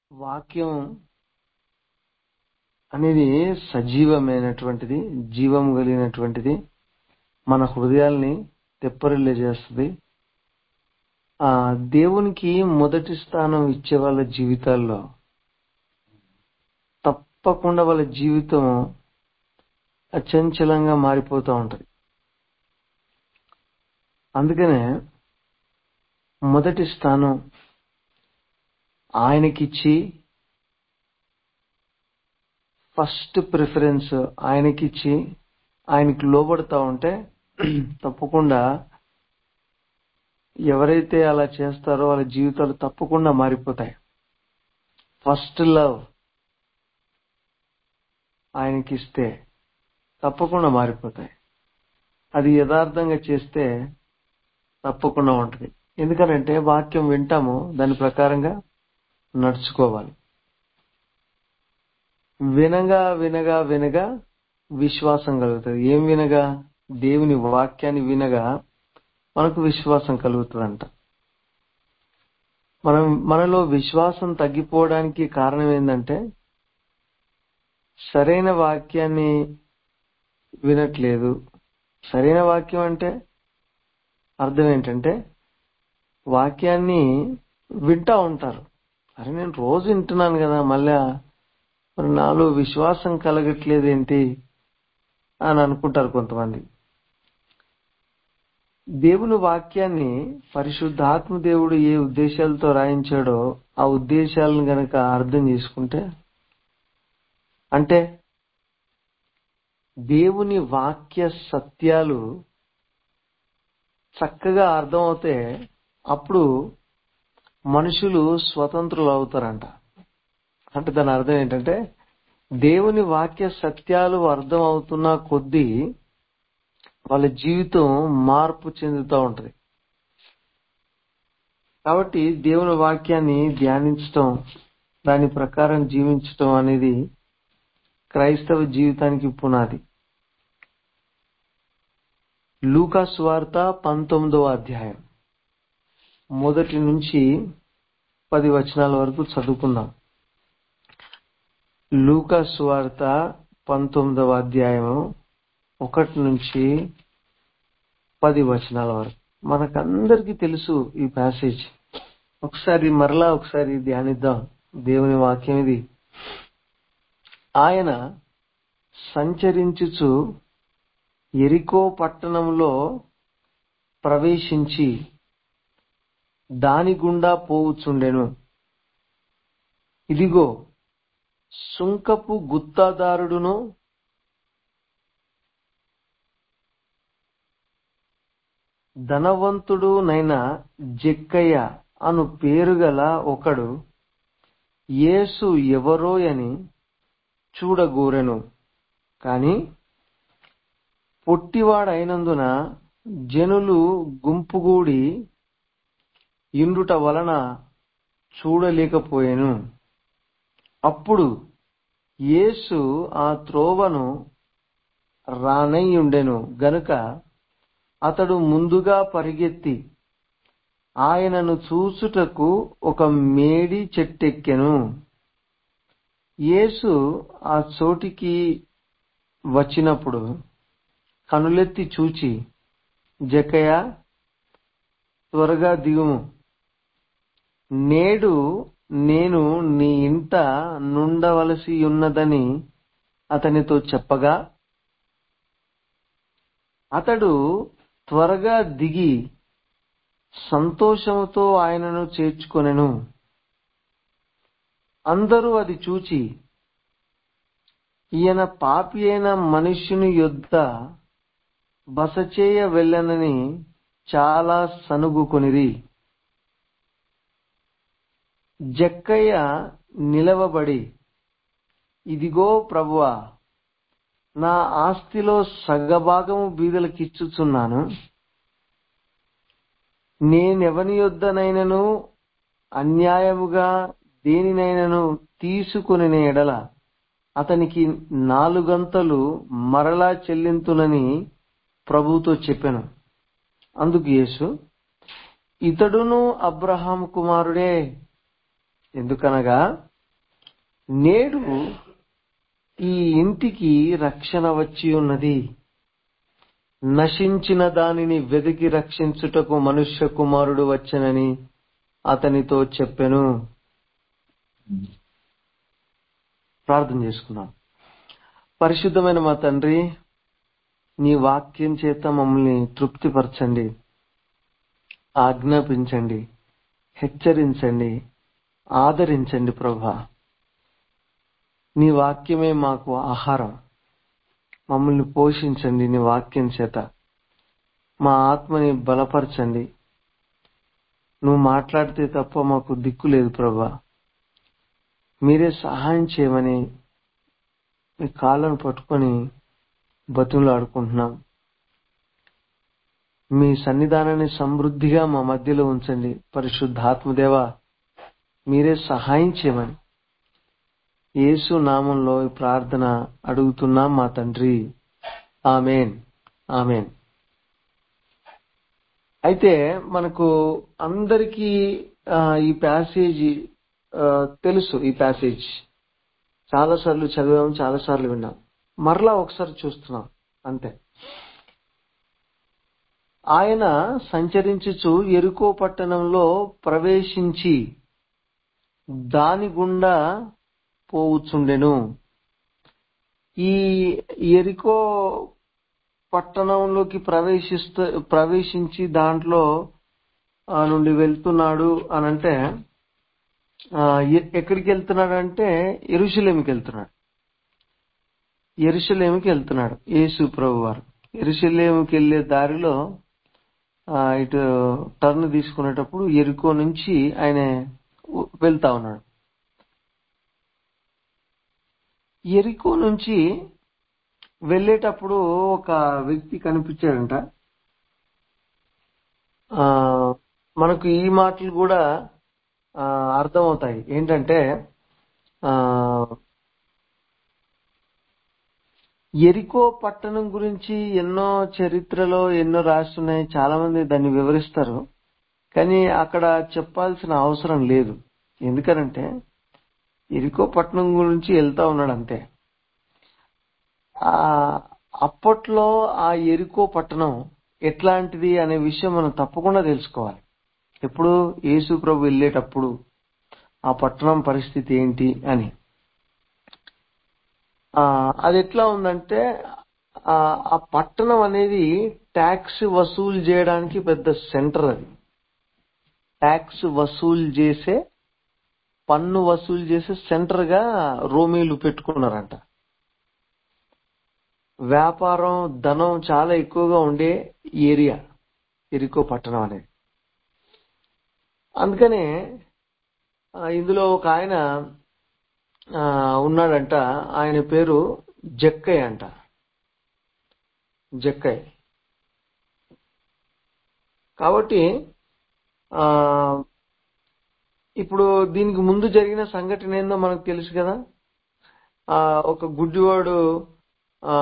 వాక్యం అనేది సజీవమైనటువంటిది జీవం కలిగినటువంటిది మన హృదయాల్ని తెప్పరిల్ల చేస్తుంది ఆ దేవునికి మొదటి స్థానం ఇచ్చే వాళ్ళ జీవితాల్లో తప్పకుండా వాళ్ళ జీవితం అచంచలంగా మారిపోతూ ఉంటది అందుకనే మొదటి స్థానం ఆయనకిచ్చి ఫస్ట్ ప్రిఫరెన్స్ ఆయనకిచ్చి ఆయనకి లోబడతా ఉంటే తప్పకుండా ఎవరైతే అలా చేస్తారో వాళ్ళ జీవితాలు తప్పకుండా మారిపోతాయి ఫస్ట్ లవ్ ఆయనకిస్తే తప్పకుండా మారిపోతాయి అది యథార్థంగా చేస్తే తప్పకుండా ఉంటది ఎందుకనంటే వాక్యం వింటాము దాని ప్రకారంగా నడుచుకోవాలి వినగా వినగా వినగా విశ్వాసం కలుగుతుంది ఏం వినగా దేవుని వాక్యాన్ని వినగా మనకు విశ్వాసం కలుగుతుందంట మనం మనలో విశ్వాసం తగ్గిపోవడానికి కారణం ఏంటంటే సరైన వాక్యాన్ని వినట్లేదు సరైన వాక్యం అంటే అర్థం ఏంటంటే వాక్యాన్ని వింటా ఉంటారు అరే నేను రోజు వింటున్నాను కదా మళ్ళా మరి నాలో విశ్వాసం కలగట్లేదు ఏంటి అని అనుకుంటారు కొంతమంది దేవుని వాక్యాన్ని పరిశుద్ధాత్మ దేవుడు ఏ ఉద్దేశాలతో రాయించాడో ఆ ఉద్దేశాలను గనక అర్థం చేసుకుంటే అంటే దేవుని వాక్య సత్యాలు చక్కగా అర్థమవుతే అప్పుడు మనుషులు స్వతంత్రులు అవుతారంట అంటే దాని అర్థం ఏంటంటే దేవుని వాక్య సత్యాలు అర్థం అవుతున్న కొద్దీ వాళ్ళ జీవితం మార్పు చెందుతూ ఉంటది కాబట్టి దేవుని వాక్యాన్ని ధ్యానించటం దాని ప్రకారం జీవించటం అనేది క్రైస్తవ జీవితానికి పునాది లూకాస్ వార్త పంతొమ్మిదవ అధ్యాయం మొదటి నుంచి పది వచనాల వరకు చదువుకుందాం లూకాస్ వార్త పంతొమ్మిదవ అధ్యాయం ఒకటి నుంచి పది వచనాల వరకు మనకందరికి తెలుసు ఈ ప్యాసేజ్ ఒకసారి మరలా ఒకసారి ధ్యానిద్దాం దేవుని వాక్యం ఇది ఆయన సంచరించుచు ఎరికో పట్టణంలో ప్రవేశించి దాని గుండా పోవుచుండెను ఇదిగో సుంకపు గుత్తాదారుడును ధనవంతుడు నైన జక్కయ్య అను పేరుగల ఒకడు యేసు ఎవరో అని చూడగోరెను కాని పొట్టివాడైనందున జనులు గుంపుగూడి ఇండుట వలన చూడలేకపోయెను అప్పుడు యేసు ఆ త్రోవను రానయ్యుండెను గనుక అతడు ముందుగా పరిగెత్తి ఆయనను చూచుటకు ఒక మేడి చెట్టెక్కెను యేసు ఆ చోటికి వచ్చినప్పుడు కనులెత్తి చూచి జకయ త్వరగా దిగుము నేడు నేను నీ ఇంట నుండవలసి ఉన్నదని అతనితో చెప్పగా అతడు త్వరగా దిగి సంతోషముతో ఆయనను చేర్చుకొనెను అందరూ అది చూచి ఈయన పాపి అయిన మనుష్యుని యొద్ద బస చేయ వెళ్ళనని చాలా సనుగుకొనిరి జక్కయ్య నిలవబడి ఇదిగో ప్రభువా నా ఆస్తిలో సగభాగము బీదలకిచ్చుచున్నాను నేనెవని యొద్దనైనను అన్యాయముగా దేనినైనను తీసుకుని ఎడల అతనికి నాలుగంతలు మరలా చెల్లింతునని ప్రభుతో చెప్పాను అందుకు యేసు ఇతడును అబ్రహాం కుమారుడే ఎందుకనగా నేడు ఈ ఇంటికి రక్షణ వచ్చి ఉన్నది నశించిన దానిని వెదికి రక్షించుటకు మనుష్య కుమారుడు వచ్చనని అతనితో చెప్పెను ప్రార్థన చేసుకున్నాం పరిశుద్ధమైన మా తండ్రి నీ వాక్యం చేత మమ్మల్ని తృప్తిపరచండి ఆజ్ఞాపించండి హెచ్చరించండి ఆదరించండి ప్రభా నీ వాక్యమే మాకు ఆహారం మమ్మల్ని పోషించండి నీ వాక్యం చేత మా ఆత్మని బలపరచండి నువ్వు మాట్లాడితే తప్ప మాకు దిక్కు లేదు ప్రభా మీరే సహాయం చేయమని మీ కాళ్ళను పట్టుకొని బతులు ఆడుకుంటున్నాం మీ సన్నిధానాన్ని సమృద్ధిగా మా మధ్యలో ఉంచండి పరిశుద్ధాత్మదేవ మీరే సహాయం చేయమని యేసు నామంలో ఈ ప్రార్థన అడుగుతున్నాం మా తండ్రి ఆమెన్ ఆమెన్ అయితే మనకు అందరికీ ఆ, ఈ ప్యాసేజీ ఆ, తెలుసు ఈ ప్యాసేజ్ చాలా సార్లు చదివాం చాలా సార్లు విన్నాం మరలా ఒకసారి చూస్తున్నాం అంతే ఆయన సంచరించుచు ఎరుకో పట్టణంలో ప్రవేశించి దాని గుండా పోవుచుండెను ఈ ఎరికో పట్టణంలోకి ప్రవేశిస్తూ ప్రవేశించి దాంట్లో ఆ, నుండి వెళ్తున్నాడు అని అంటే ఆ, ఎ- ఎక్కడికి వెళ్తున్నాడు అంటే ఎరుషలేమికి వెళ్తున్నాడు ఎరుషలేమికి వెళ్తున్నాడు యేసు ప్రభు వారు ఎరుషలేమికి వెళ్లే దారిలో ఆ, ఇటు టర్న్ తీసుకునేటప్పుడు ఎరుకో నుంచి ఆయన ఉ- వెళ్తా ఉన్నాడు ఎరికో నుంచి వెళ్ళేటప్పుడు ఒక వ్యక్తి కనిపించాడంట ఆ, మనకు ఈ మాటలు కూడా ఆ, అర్థమవుతాయి ఏంటంటే ఆ ఎరికో పట్టణం గురించి ఎన్నో చరిత్రలో ఎన్నో రాస్తున్నాయి చాలా మంది దాన్ని వివరిస్తారు కానీ అక్కడ చెప్పాల్సిన అవసరం లేదు ఎందుకనంటే ఎరికో పట్టణం గురించి వెళ్తా ఉన్నాడు అంతే ఆ అప్పట్లో ఆ ఎరికో పట్టణం ఎట్లాంటిది అనే విషయం మనం తప్పకుండా తెలుసుకోవాలి ఎప్పుడు యేసు ప్రభు వెళ్ళేటప్పుడు ఆ పట్టణం పరిస్థితి ఏంటి అని ఆ అది ఎట్లా ఉందంటే ఆ ఆ పట్టణం అనేది ట్యాక్స్ వసూలు చేయడానికి పెద్ద సెంటర్ అది ట్యాక్స్ వసూలు చేసే పన్ను వసూలు చేసే సెంటర్ గా రోమీలు పెట్టుకున్నారంట వ్యాపారం ధనం చాలా ఎక్కువగా ఉండే ఏరియా ఎరికో పట్టణం అనేది అందుకనే ఆ, ఇందులో ఒక ఆయన ఆ, ఉన్నాడంట ఆయన పేరు జక్కయ్య అంట జక్కయ్య కాబట్టి ఆ ఇప్పుడు దీనికి ముందు జరిగిన సంఘటన ఏందో మనకు తెలుసు కదా ఆ ఒక గుడ్డివాడు ఆ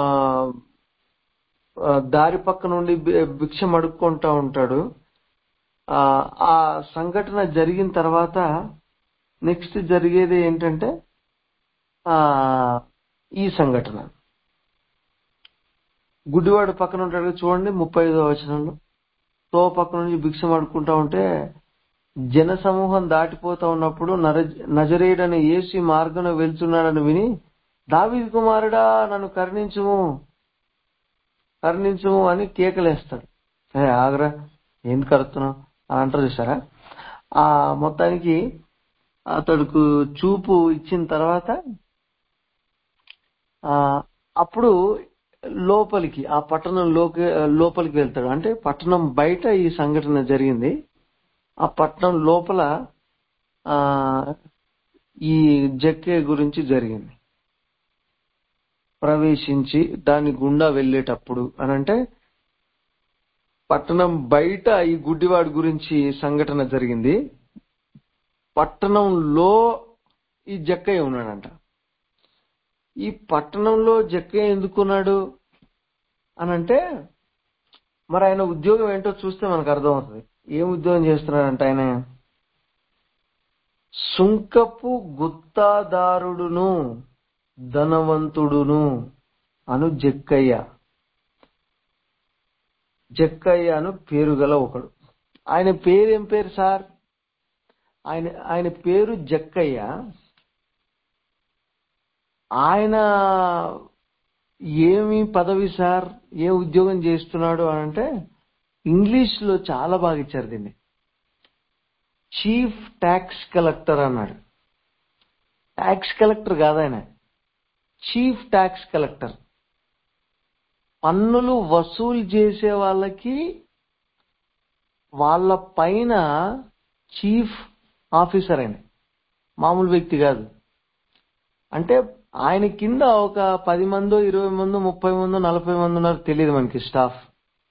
ఆ, దారి పక్క నుండి బి- భిక్షం అడుక్కుంటా ఉంటాడు ఆ ఆ సంఘటన జరిగిన తర్వాత నెక్స్ట్ జరిగేది ఏంటంటే ఆ ఈ సంఘటన గుడ్డివాడు పక్కన ఉంటాడు కదా, చూడండి ముప్పై ఐదో వచనంలో తో పక్క నుంచి భిక్షం అడుక్కుంటా ఉంటే జన సమూహం దాటిపోతా ఉన్నప్పుడు నర నజరేయుడని యేసు మార్గంలో వెళ్తున్నాడని విని దావీదు కుమారుడా నన్ను కరుణించుము కరుణించుము అని కేకలేస్తాడు ఏ ఆగరా ఎందుకు కరుతున్నావు అని అంటారు చూసారా ఆ మొత్తానికి అతడుకు చూపు ఇచ్చిన తర్వాత ఆ అప్పుడు లోపలికి ఆ పట్టణం లోకి లోపలికి వెళ్తాడు అంటే పట్టణం బయట ఈ సంఘటన జరిగింది ఆ పట్టణం లోపల ఆ ఈ జక్కే గురించి జరిగింది ప్రవేశించి దాని గుండా వెళ్ళేటప్పుడు అని అంటే పట్టణం బయట ఈ గుడ్డివాడి గురించి సంఘటన జరిగింది పట్టణంలో ఈ జక్కయ్య ఉన్నాడంట ఈ పట్టణంలో జక్కయ్య ఎందుకున్నాడు అని అంటే మరి ఆయన ఉద్యోగం ఏంటో చూస్తే మనకు అర్థమవుతుంది ఏం ఉద్యోగం చేస్తున్నాడంట ఆయన సుంకపు గుత్తాదారుడును ధనవంతుడును అను జక్కయ్య జక్కయ్య అను పేరు గల ఒకడు ఆయన పేరు ఏం పేరు సార్ ఆయన ఆయన పేరు జక్కయ్య ఆయన ఏమి పదవి సార్ ఏ ఉద్యోగం చేస్తున్నాడు అని అంటే ఇంగ్లీష్ లో చాలా బాగా ఇచ్చారు దీన్ని చీఫ్ ట్యాక్స్ కలెక్టర్ అన్నాడు ట్యాక్స్ కలెక్టర్ కాదాయన చీఫ్ ట్యాక్స్ కలెక్టర్ పన్నులు వసూలు చేసే వాళ్ళకి వాళ్ళ పైన చీఫ్ ఆఫీసర్ ఆయన మామూలు వ్యక్తి కాదు అంటే ఆయన కింద ఒక పది మందో ఇరవై మందో ముప్పై మందో నలభై మంది ఉన్నారు తెలియదు మనకి స్టాఫ్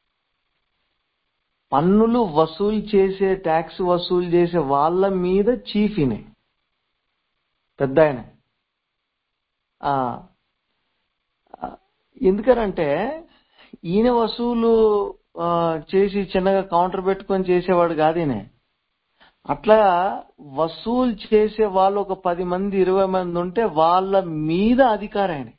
పన్నులు వసూలు చేసే ట్యాక్స్ వసూలు చేసే వాళ్ళ మీద చీఫ్ ఈయన పెద్ద ఆయన ఆ, ఆ, ఎందుకనంటే ఈయన వసూలు ఆ, చేసి చిన్నగా కౌంటర్ పెట్టుకొని చేసేవాడు కాదు ఈయన అట్లా వసూలు చేసే వాళ్ళు ఒక పది మంది ఇరవై మంది ఉంటే వాళ్ళ మీద అధికారి ఆయన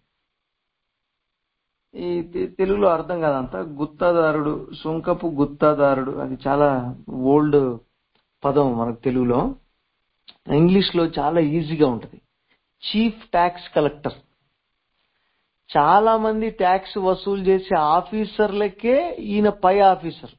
ఈ తె- తెలుగులో అర్థం కాదంతా గుత్తాదారుడు సుంకపు గుత్తాదారుడు అది చాలా ఓల్డ్ పదం మనకు తెలుగులో ఇంగ్లీష్ లో చాలా ఈజీగా ఉంటది చీఫ్ ట్యాక్స్ కలెక్టర్ చాలా మంది ట్యాక్స్ వసూలు చేసే ఆఫీసర్లకే ఈయన పై ఆఫీసర్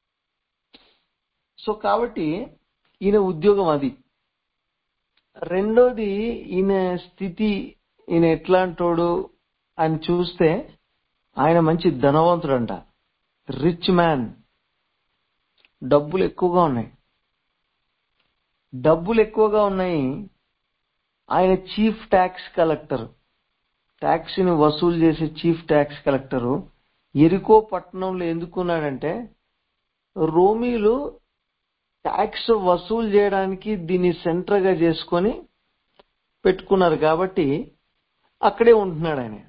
సో కాబట్టి ఈయన ఉద్యోగం అది రెండోది ఈయన స్థితి ఈయన ఎట్లాంటోడు అని చూస్తే ఆయన మంచి ధనవంతుడంట రిచ్ మ్యాన్ డబ్బులు ఎక్కువగా ఉన్నాయి డబ్బులు ఎక్కువగా ఉన్నాయి ఆయన చీఫ్ ట్యాక్స్ కలెక్టర్ ట్యాక్స్ ని వసూలు చేసే చీఫ్ ట్యాక్స్ కలెక్టర్ ఎరికో పట్టణంలో ఎందుకున్నాడంటే రోమీలు ట్యాక్స్ వసూలు చేయడానికి దీన్ని సెంటర్ గా చేసుకొని పెట్టుకున్నారు కాబట్టి అక్కడే ఉంటున్నాడు ఆయన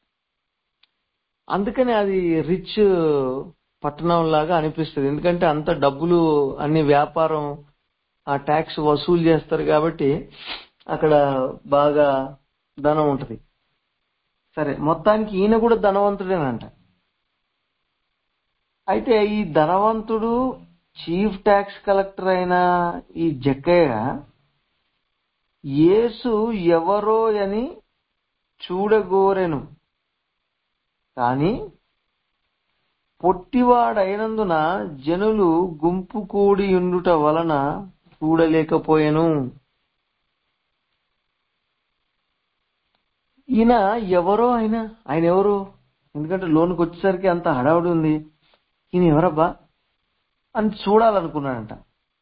అందుకని అది రిచ్ పట్టణం లాగా అనిపిస్తుంది ఎందుకంటే అంత డబ్బులు అన్ని వ్యాపారం ఆ ట్యాక్స్ వసూలు చేస్తారు కాబట్టి అక్కడ బాగా ధనం ఉంటది సరే మొత్తానికి ఈయన కూడా ధనవంతుడేనంట అయితే ఈ ధనవంతుడు చీఫ్ ట్యాక్స్ కలెక్టర్ అయిన ఈ జక్కయ్య యేసు ఎవరో అని చూడగోరెను కాని పొట్టివాడైనందున జనులు గుంపు కూడి ఉండుట వలన చూడలేకపోయెను ఈయన ఎవరో ఆయన ఆయన ఎవరు ఎందుకంటే లోనికి వచ్చేసరికి అంత హడావుడి ఉంది ఈయన ఎవరబ్బా అని చూడాలనుకున్నాడంట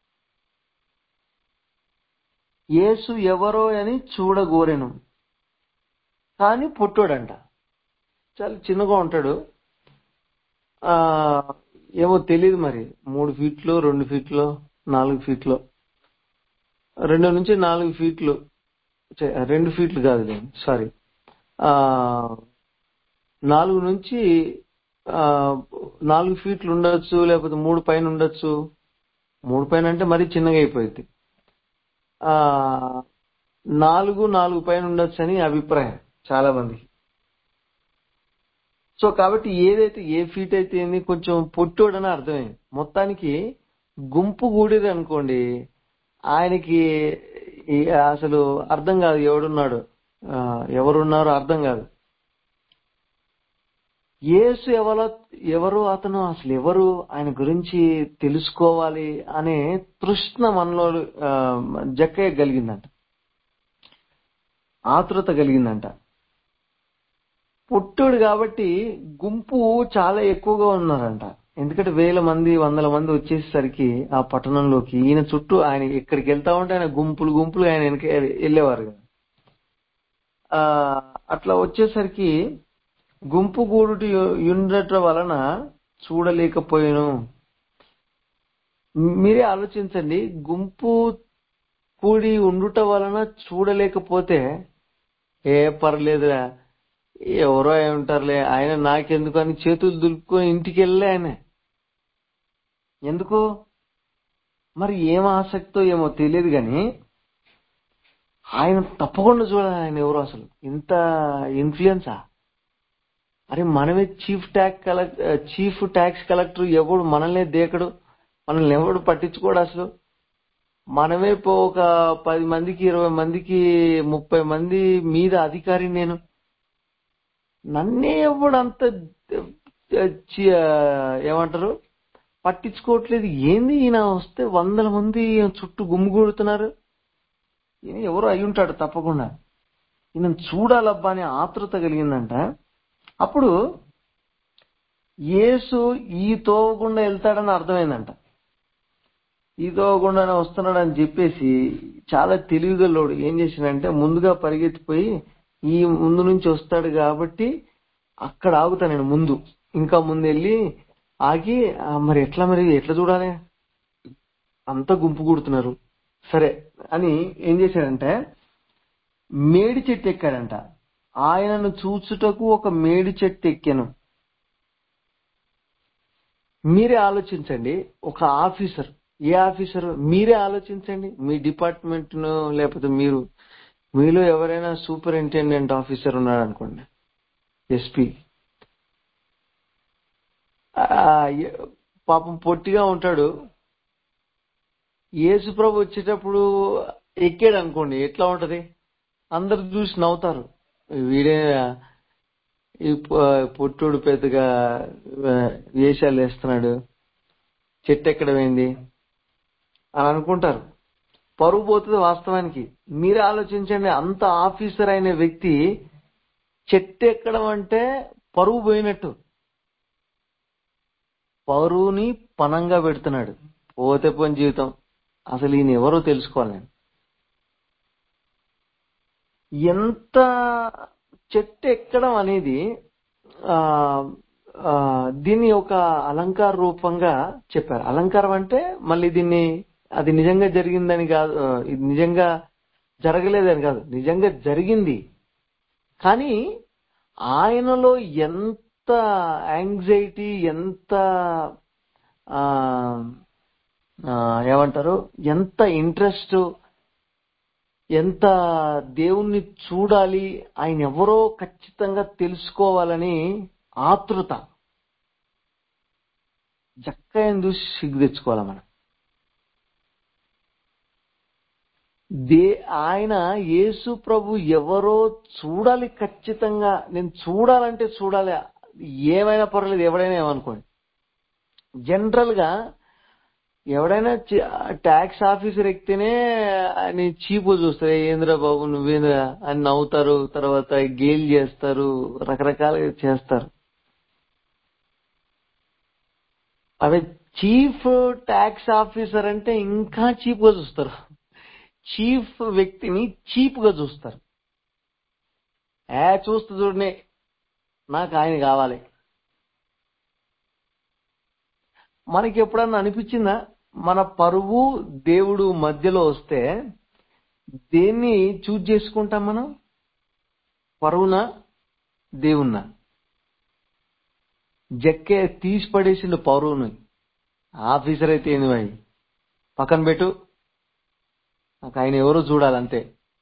యేసు ఎవరో అని చూడగోరెను కానీ పొట్టోడంట చాలా చిన్నగా ఉంటాడు ఆ ఏమో తెలియదు మరి మూడు ఫీట్లు రెండు ఫీట్లు నాలుగు ఫీట్లు రెండు నుంచి నాలుగు ఫీట్లు చే- రెండు ఫీట్లు కాదు సారీ ఆ నాలుగు నుంచి ఆ నాలుగు ఫీట్లు ఉండొచ్చు లేకపోతే మూడు పైన ఉండొచ్చు మూడు పైన అంటే మరీ చిన్నగా అయిపోయింది ఆ నాలుగు నాలుగు పైన ఉండొచ్చు అని అభిప్రాయం చాలా మందికి సో కాబట్టి ఏదైతే ఏ ఫీట్ అయితే ఏంది కొంచెం పొట్టోడని అర్థమైంది మొత్తానికి గుంపు కూడిరు అనుకోండి ఆయనకి ఈ- అసలు అర్థం కాదు ఎవడున్నాడు ఆ, ఎవరున్నారో అర్థం కాదు యేసు ఎవరో ఎవరు అతను అసలు ఎవరు ఆయన గురించి తెలుసుకోవాలి అనే తృష్ణ మనలో ఆ, జక్కయ్య కలిగిందంట ఆతృత కలిగిందంట పుట్టుడు కాబట్టి గుంపు చాలా ఎక్కువగా ఉన్నారంట ఎందుకంటే వేల మంది వందల మంది వచ్చేసరికి ఆ పట్టణంలోకి ఈయన చుట్టూ ఆయన ఎక్కడికి వెళ్తా ఉంటే ఆయన గుంపులు గుంపులు ఆయన వెనక వెళ్ళేవారు కదా ఆ అట్లా వచ్చేసరికి గుంపు గూడుటి ఉండటం వలన చూడలేకపోయాను మీరే ఆలోచించండి గుంపు కూడి ఉండుట వలన చూడలేకపోతే ఏ పర్లేదురా ఎవరో అయి ఉంటారులే ఆయన నాకెందుకు అని చేతులు దులుపుకొని ఇంటికి వెళ్ళలే ఆయన ఎందుకు మరి ఏం ఆసక్తో ఏమో తెలియదు గాని ఆయన తప్పకుండా చూడాలి ఆయన ఎవరు అసలు ఇంత ఇన్ఫ్లుయెన్సా అరే మనమే chief tax collect chief tax collector ఎవడు మనల్నే దేకడు మనల్ని ఎవడు పట్టించుకోడు అసలు మనమే పో ఒక పది మందికి ఇరవై మందికి ముప్పై మంది మీద అధికారి నేను నన్నే ఎవడు అంత చి- ఏమంటారు పట్టించుకోవట్లేదు ఏంది ఈయన వస్తే వందల మంది చుట్టూ గుమ్మిగూడుతున్నారు ఈయన ఎవరు అయి ఉంటాడు తప్పకుండా ఈయన చూడాలబ్బా అనే ఆతృత కలిగిందంట అప్పుడు యేసు ఈ తోవకుండా వెళ్తాడని అర్థమైందంట ఈ తోవకుండానే వస్తున్నాడని చెప్పేసి చాలా తెలివిగల్లోడు ఏం చేసిందంటే ముందుగా పరిగెత్తిపోయి ఈ ముందు నుంచి వస్తాడు కాబట్టి అక్కడ ఆగుతా నేను ముందు ఇంకా ముందు వెళ్ళి ఆగి "ఆ, మరి ఎట్లా మరి ఎట్లా చూడాలి అంతా గుంపు కూడుతున్నారు సరే అని ఏం చేశాడంటే మేడి చెట్టు ఎక్కాడంట ఆయనను చూచుటకు ఒక మేడి చెట్టు ఎక్కాను మీరే ఆలోచించండి ఒక ఆఫీసర్ ఏ ఆఫీసర్ మీరే ఆలోచించండి మీ డిపార్ట్మెంట్ ను లేకపోతే మీరు మీలో ఎవరైనా సూపరింటెండెంట్ ఆఫీసర్ ఉన్నాడు అనుకోండి ఎస్పీ పాపం పొట్టిగా ఉంటాడు యేసుప్రభు వచ్చేటప్పుడు ఎక్కాడు అనుకోండి ఎట్లా ఉంటది అందరు చూసి నవ్వుతారు వీడే ఈ పొ- పొట్టుడు పెద్దగా ఆ, వేషాలు వేస్తున్నాడు చెట్టు ఎక్కడ పోయింది అని అనుకుంటారు పరువు పోతుంది వాస్తవానికి మీరే ఆలోచించండి అంత ఆఫీసర్ అయిన వ్యక్తి చెట్టు ఎక్కడం అంటే పరువు పోయినట్టు పరువుని పనంగా పెడుతున్నాడు పోతే పోని జీవితం అసలు ఈయన ఎవరో తెలుసుకోవాలి నేను ఎంత చెట్టు ఎక్కడం అనేది ఆ ఆ, దీన్ని ఒక అలంకార రూపంగా చెప్పారు అలంకారం అంటే మళ్ళీ దీన్ని అది నిజంగా జరిగిందని కాదు ఆ, ఇది నిజంగా జరగలేదని కాదు నిజంగా జరిగింది కానీ ఆయనలో ఎంత యాంగ్జైటీ ఎంత ఆ, ఆ, ఏమంటారు ఎంత ఇంట్రెస్ట్ ఎంత దేవుణ్ణి చూడాలి ఆయన ఎవరో ఖచ్చితంగా తెలుసుకోవాలని ఆతృత జక్కయ్యను చూసి సిగ్గు తెచ్చుకోవాలి మనం దే ఆయన యేసు ప్రభు ఎవరో చూడాలి ఖచ్చితంగా నేను చూడాలంటే చూడాలి ఏమైనా పర్వాలేదు ఎవడైనా ఏమనుకోండి జనరల్ గా ఎవడైనా ట్యాక్స్ ఆఫీసర్ ఎక్కితేనే అని చీపు చూస్తారు ఏంద్ర బాబు నువ్వేంద్ర అని నవ్వుతారు తర్వాత గేల్ చేస్తారు రకరకాలుగా చేస్తారు అవి చీఫ్ ట్యాక్స్ ఆఫీసర్ అంటే ఇంకా చీప్ గా చూస్తారు చీఫ్ వ్యక్తిని చీప్ గా చూస్తారు ఏ చూస్తూ చూడని నాకు ఆయన కావాలి మనకి ఎప్పుడన్నా అనిపించిందా మన పరువు దేవుడు మధ్యలో వస్తే దేన్ని చూజ్ చేసుకుంటాం మనం పరువునా దేవున్నా జక్కే తీసి పడేసిండు పరువుని ఆఫీసర్ అయితే ఏంది భాయ్ పక్కన పెట్టు నాకు ఆయన ఎవరో చూడాలంతే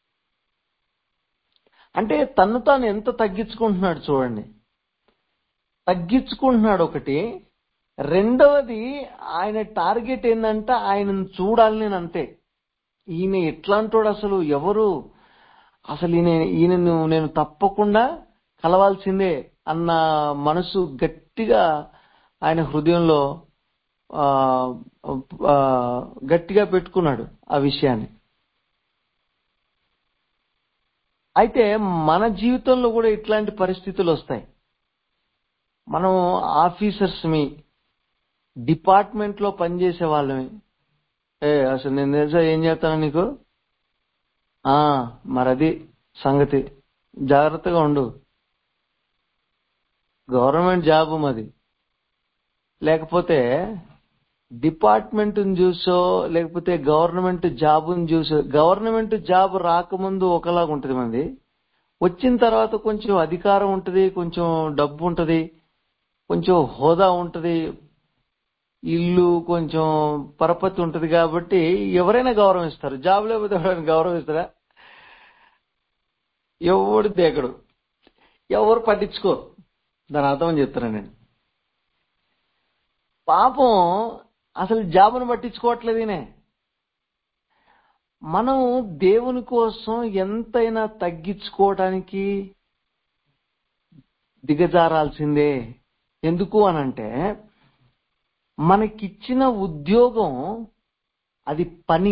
అంటే తను తాను ఎంత తగ్గించుకుంటున్నాడు చూడండి తగ్గించుకుంటున్నాడు ఒకటి రెండవది ఆయన టార్గెట్ ఏంటంటే ఆయనను చూడాలి నేను అంతే ఈయన ఎట్లాంటోడు అసలు ఎవరు అసలు ఈయన ఈయనను నేను తప్పకుండా కలవాల్సిందే అన్న మనసు గట్టిగా ఆయన హృదయంలో ఆ, ఆ, గట్టిగా పెట్టుకున్నాడు ఆ విషయాన్ని అయితే మన జీవితంలో కూడా ఇట్లాంటి పరిస్థితులు వస్తాయి మనం ఆఫీసర్స్ మీ డిపార్ట్మెంట్ లో పనిచేసే వాళ్ళమి ఏ అసలు నేను తెలుసా ఏం చేస్తాను నీకు ఆ మరది సంగతి జాగ్రత్తగా ఉండు గవర్నమెంట్ జాబ్ మాది లేకపోతే డిపార్ట్మెంట్ చూసో లేకపోతే గవర్నమెంట్ జాబ్ చూసో గవర్నమెంట్ జాబ్ రాకముందు ఒకలాగా ఉంటది మంది వచ్చిన తర్వాత కొంచెం అధికారం ఉంటది కొంచెం డబ్బు ఉంటది కొంచెం హోదా ఉంటది ఇల్లు కొంచెం పరపతి ఉంటది కాబట్టి ఎవరైనా గౌరవిస్తారు జాబ్ లేకపోతే ఎవరైనా గౌరవిస్తారా ఎవడు దేకడు ఎవరు పట్టించుకోరు దాని అర్థం చెప్తాను నేను పాపం అసలు జాబును పట్టించుకోవట్లేదు ఈయన మనం దేవుని కోసం ఎంతైనా తగ్గించుకోవటానికి దిగజారాల్సిందే ఎందుకు అనంటే మనకిచ్చిన ఉద్యోగం అది పని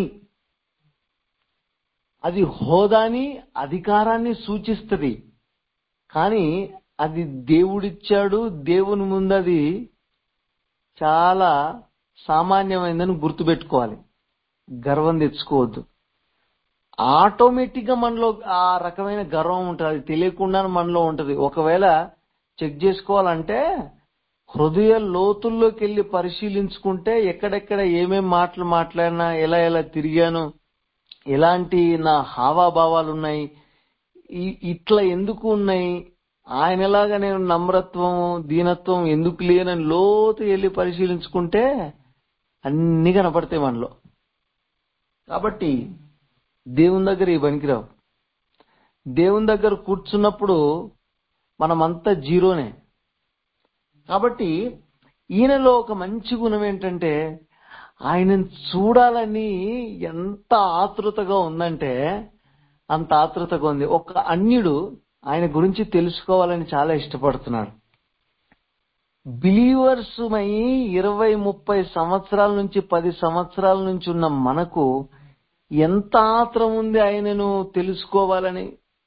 అది హోదాని అధికారాన్ని సూచిస్తుంది కానీ అది దేవుడిచ్చాడు దేవుని ముందు అది చాలా సామాన్యమైందని గుర్తుపెట్టుకోవాలి గర్వం తెచ్చుకోవద్దు ఆటోమేటిక్ గా మనలో ఆ రకమైన గర్వం ఉంటుంది అది తెలియకుండానే మనలో ఉంటది ఒకవేళ చెక్ చేసుకోవాలంటే హృదయ లోతుల్లోకి వెళ్ళి పరిశీలించుకుంటే ఎక్కడెక్కడ ఏమేం మాటలు మాట్లాడినా ఎలా ఎలా తిరిగాను ఎలాంటి నా హావాభావాలు ఉన్నాయి ఈ- ఇట్లా ఎందుకు ఉన్నాయి ఆయనలాగా నేను నమ్రత్వం దీనత్వం ఎందుకు లేనని లోతు వెళ్ళి పరిశీలించుకుంటే అన్ని కనపడతాయి మనలో కాబట్టి దేవుని దగ్గర ఈ పనికిరావు దేవుని దగ్గర కూర్చున్నప్పుడు మనమంతా జీరోనే కాబట్టి ఈయనలో ఒక మంచి గుణం ఏంటంటే ఆయనను చూడాలని ఎంత ఆతృతగా ఉందంటే అంత ఆతృతగా ఉంది ఒక అన్యుడు ఆయన గురించి తెలుసుకోవాలని చాలా ఇష్టపడుతున్నాడు బిలీవర్స్ మై ఇరవై ముప్పై సంవత్సరాల నుంచి పది సంవత్సరాల నుంచి ఉన్న మనకు ఎంత ఆత్రం ఉంది ఆయనను తెలుసుకోవాలని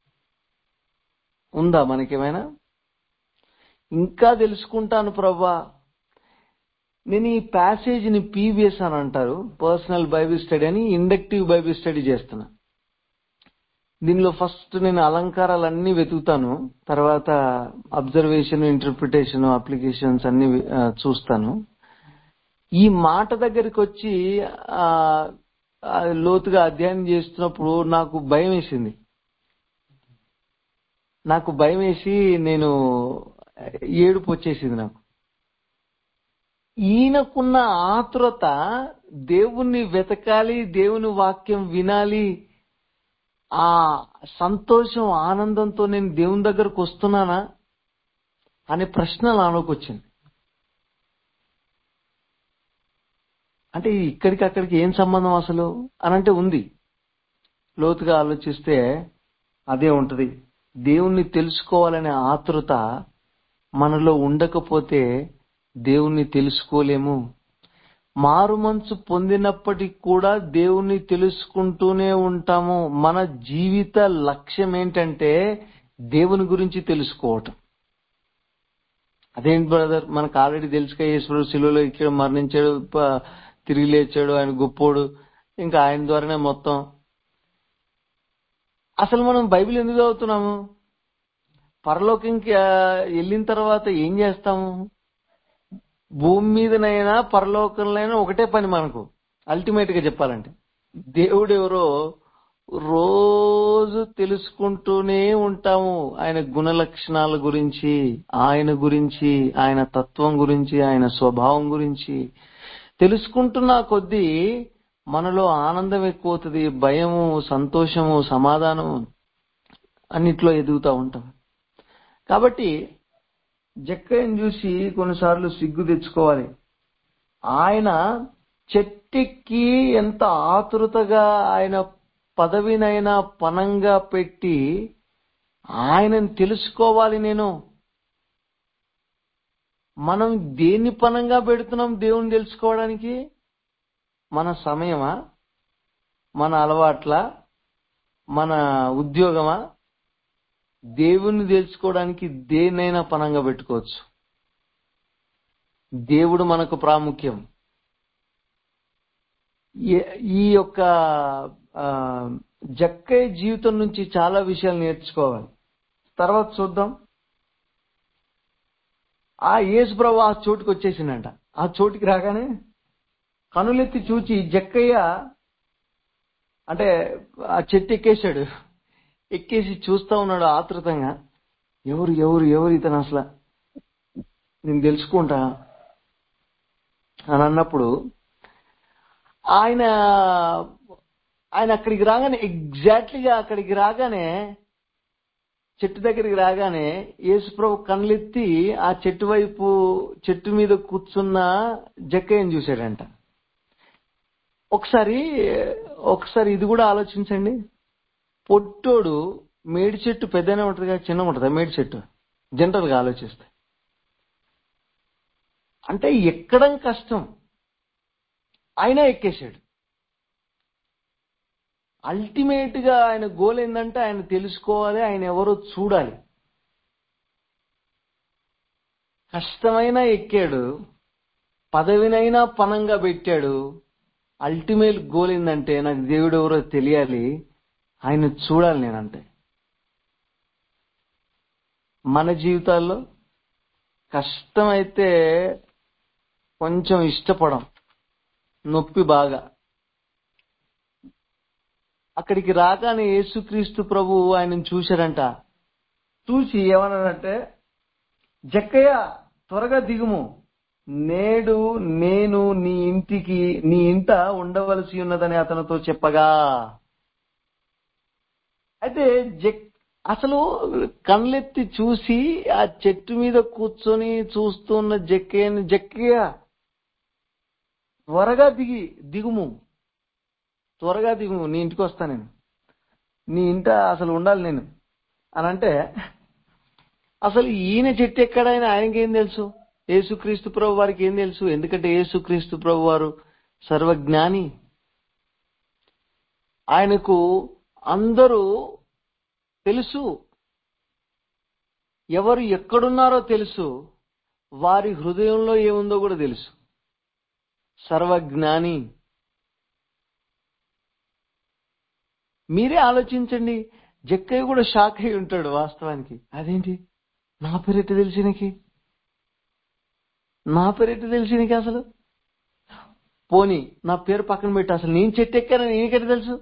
ఉందా మనకేమైనా ఇంకా తెలుసుకుంటాను ప్రభా నేను ఈ ప్యాసేజ్ ని పీబీఎస్ అని అంటారు పర్సనల్ బైబిల్ స్టడీ అని ఇండక్టివ్ బైబిల్ స్టడీ చేస్తున్నా దీనిలో ఫస్ట్ నేను అలంకారాలన్నీ వెతుకుతాను తర్వాత అబ్జర్వేషన్ ఇంటర్ప్రిటేషన్ అప్లికేషన్స్ అన్ని ఆ, చూస్తాను ఈ మాట దగ్గరికి వచ్చి ఆ, ఆ, లోతుగా అధ్యయనం చేస్తున్నప్పుడు నాకు భయం వేసింది నాకు భయం వేసి నేను ఏడుపు వచ్చేసింది నాకు ఈయనకున్న ఆతురత దేవుణ్ణి వెతకాలి దేవుని వాక్యం వినాలి ఆ సంతోషం ఆనందంతో నేను దేవుని దగ్గరకు వస్తున్నానా అనే ప్రశ్న నాలోకొచ్చింది అంటే ఇక్కడికి అక్కడికి ఏం సంబంధం అసలు అనంటే ఉంది లోతుగా ఆలోచిస్తే అదే ఉంటది దేవుణ్ణి తెలుసుకోవాలనే ఆతృత మనలో ఉండకపోతే దేవుణ్ణి తెలుసుకోలేము మారుమనసు పొందినప్పటికి కూడా దేవుణ్ణి తెలుసుకుంటూనే ఉంటాము మన జీవిత లక్ష్యం ఏంటంటే దేవుని గురించి తెలుసుకోవటం అదేంటి బ్రదర్ మనకు ఆల్రెడీ తెలుసుగా ఈశ్వరుడు శిలువలో ఇక్కడ మరణించాడు ప- తిరిగి లేచాడు ఆయన గొప్పోడు ఇంకా ఆయన ద్వారానే మొత్తం అసలు మనం బైబిల్ ఎందుకు చదువుతున్నాము పరలోకంకి ఆ, వెళ్ళిన తర్వాత ఏం చేస్తాము భూమి మీదనైనా పరలోకంలోనైనా ఒకటే పని మనకు అల్టిమేట్ గా చెప్పాలంటే దేవుడు ఎవరో రోజు తెలుసుకుంటూనే ఉంటాము ఆయన గుణ లక్షణాల గురించి ఆయన గురించి ఆయన తత్వం గురించి ఆయన స్వభావం గురించి తెలుసుకుంటున్న కొద్దీ మనలో ఆనందం ఎక్కువవుతుంది భయము సంతోషము సమాధానము అన్నిట్లో ఎదుగుతూ ఉంటాం కాబట్టి జక్కయ్యను చూసి కొన్నిసార్లు సిగ్గు తెచ్చుకోవాలి ఆయన చెట్టెక్కి ఎంత ఆతృతగా ఆయన పదవినైనా పనంగా పెట్టి ఆయనను తెలుసుకోవాలి నేను మనం దేన్ని పనంగా పెడుతున్నాం దేవుని తెలుసుకోవడానికి మన సమయమా మన అలవాట్ల మన ఉద్యోగమా దేవుణ్ణి తెలుసుకోవడానికి దేన్నైనా పనంగా పెట్టుకోవచ్చు దేవుడు మనకు ప్రాముఖ్యం ఈ- ఈ యొక్క ఆ, జక్కయ్య జీవితం నుంచి చాలా విషయాలు నేర్చుకోవాలి తర్వాత చూద్దాం ఆ యేసు ప్రభు ఆ చోటుకి వచ్చేసిందంట ఆ చోటుకి రాగానే కనులెత్తి చూచి జక్కయ్య అంటే ఆ చెట్టు ఎక్కేశాడు ఎక్కేసి చూస్తా ఉన్నాడు ఆతృతంగా ఎవరు ఎవరు ఎవరు ఇతను అసలు నేను తెలుసుకుంటా అని అన్నప్పుడు ఆయన ఆయన అక్కడికి రాగానే ఎగ్జాక్ట్లీగా అక్కడికి రాగానే చెట్టు దగ్గరికి రాగానే యేసుప్రభు కళ్ళెత్తి ఆ చెట్టు వైపు చెట్టు మీద కూర్చున్న జక్కయ్యని చూశాడంట ఒకసారి ఒకసారి ఇది కూడా ఆలోచించండి పొట్టోడు మేడి చెట్టు పెద్దనే ఉంటుంది కదా చిన్న ఉంటుందా మేడి చెట్టు జనరల్ గా ఆలోచిస్తే అంటే ఎక్కడం కష్టం అయినా ఎక్కేశాడు అల్టిమేట్ గా ఆయన గోల్ ఏంటంటే ఆయన తెలుసుకోవాలి ఆయన ఎవరో చూడాలి కష్టమైన ఎక్కాడు పదవినైనా పనంగా పెట్టాడు అల్టిమేట్ గోల్ ఏంటంటే నాకు దేవుడు ఎవరో తెలియాలి ఆయన చూడాలి నేనంతే మన జీవితాల్లో కష్టమైతే కొంచెం ఇష్టపడం నొప్పి బాగా అక్కడికి రాగానే యేసుక్రీస్తు ప్రభు ఆయనను చూశారంట చూసి ఏమన్నాడంటే జక్కయ్య త్వరగా దిగుము నేడు నేను నీ ఇంటికి నీ ఇంట ఉండవలసి ఉన్నదని అతనితో చెప్పగా అయితే జక్ అసలు కళ్ళెత్తి చూసి ఆ చెట్టు మీద కూర్చొని చూస్తున్న జక్కయ్యని జక్కయ్య త్వరగా దిగి దిగుము త్వరగా దిగుము నీ ఇంటికి వస్తా నేను నీ ఇంట అసలు ఉండాలి నేను అని అంటే అసలు ఈయన చెట్టు ఎక్కడైనా ఆయనకేం తెలుసు యేసుక్రీస్తు ప్రభు వారికి ఏం తెలుసు ఎందుకంటే యేసుక్రీస్తు ప్రభు వారు సర్వజ్ఞాని ఆయనకు అందరూ తెలుసు ఎవరు ఎక్కడున్నారో తెలుసు వారి హృదయంలో ఏముందో కూడా తెలుసు సర్వజ్ఞాని మీరే ఆలోచించండి జక్కయ్య కూడా షాక్ అయి ఉంటాడు వాస్తవానికి అదేంటి నా పేరెట్టి తెలిసి నీకు నా పేరెట్టి తెలిసి నీకు అసలు పోని నా పేరు పక్కన పెట్టి అసలు నేను చెట్టు ఎక్కానని నీకెట్ట తెలుసు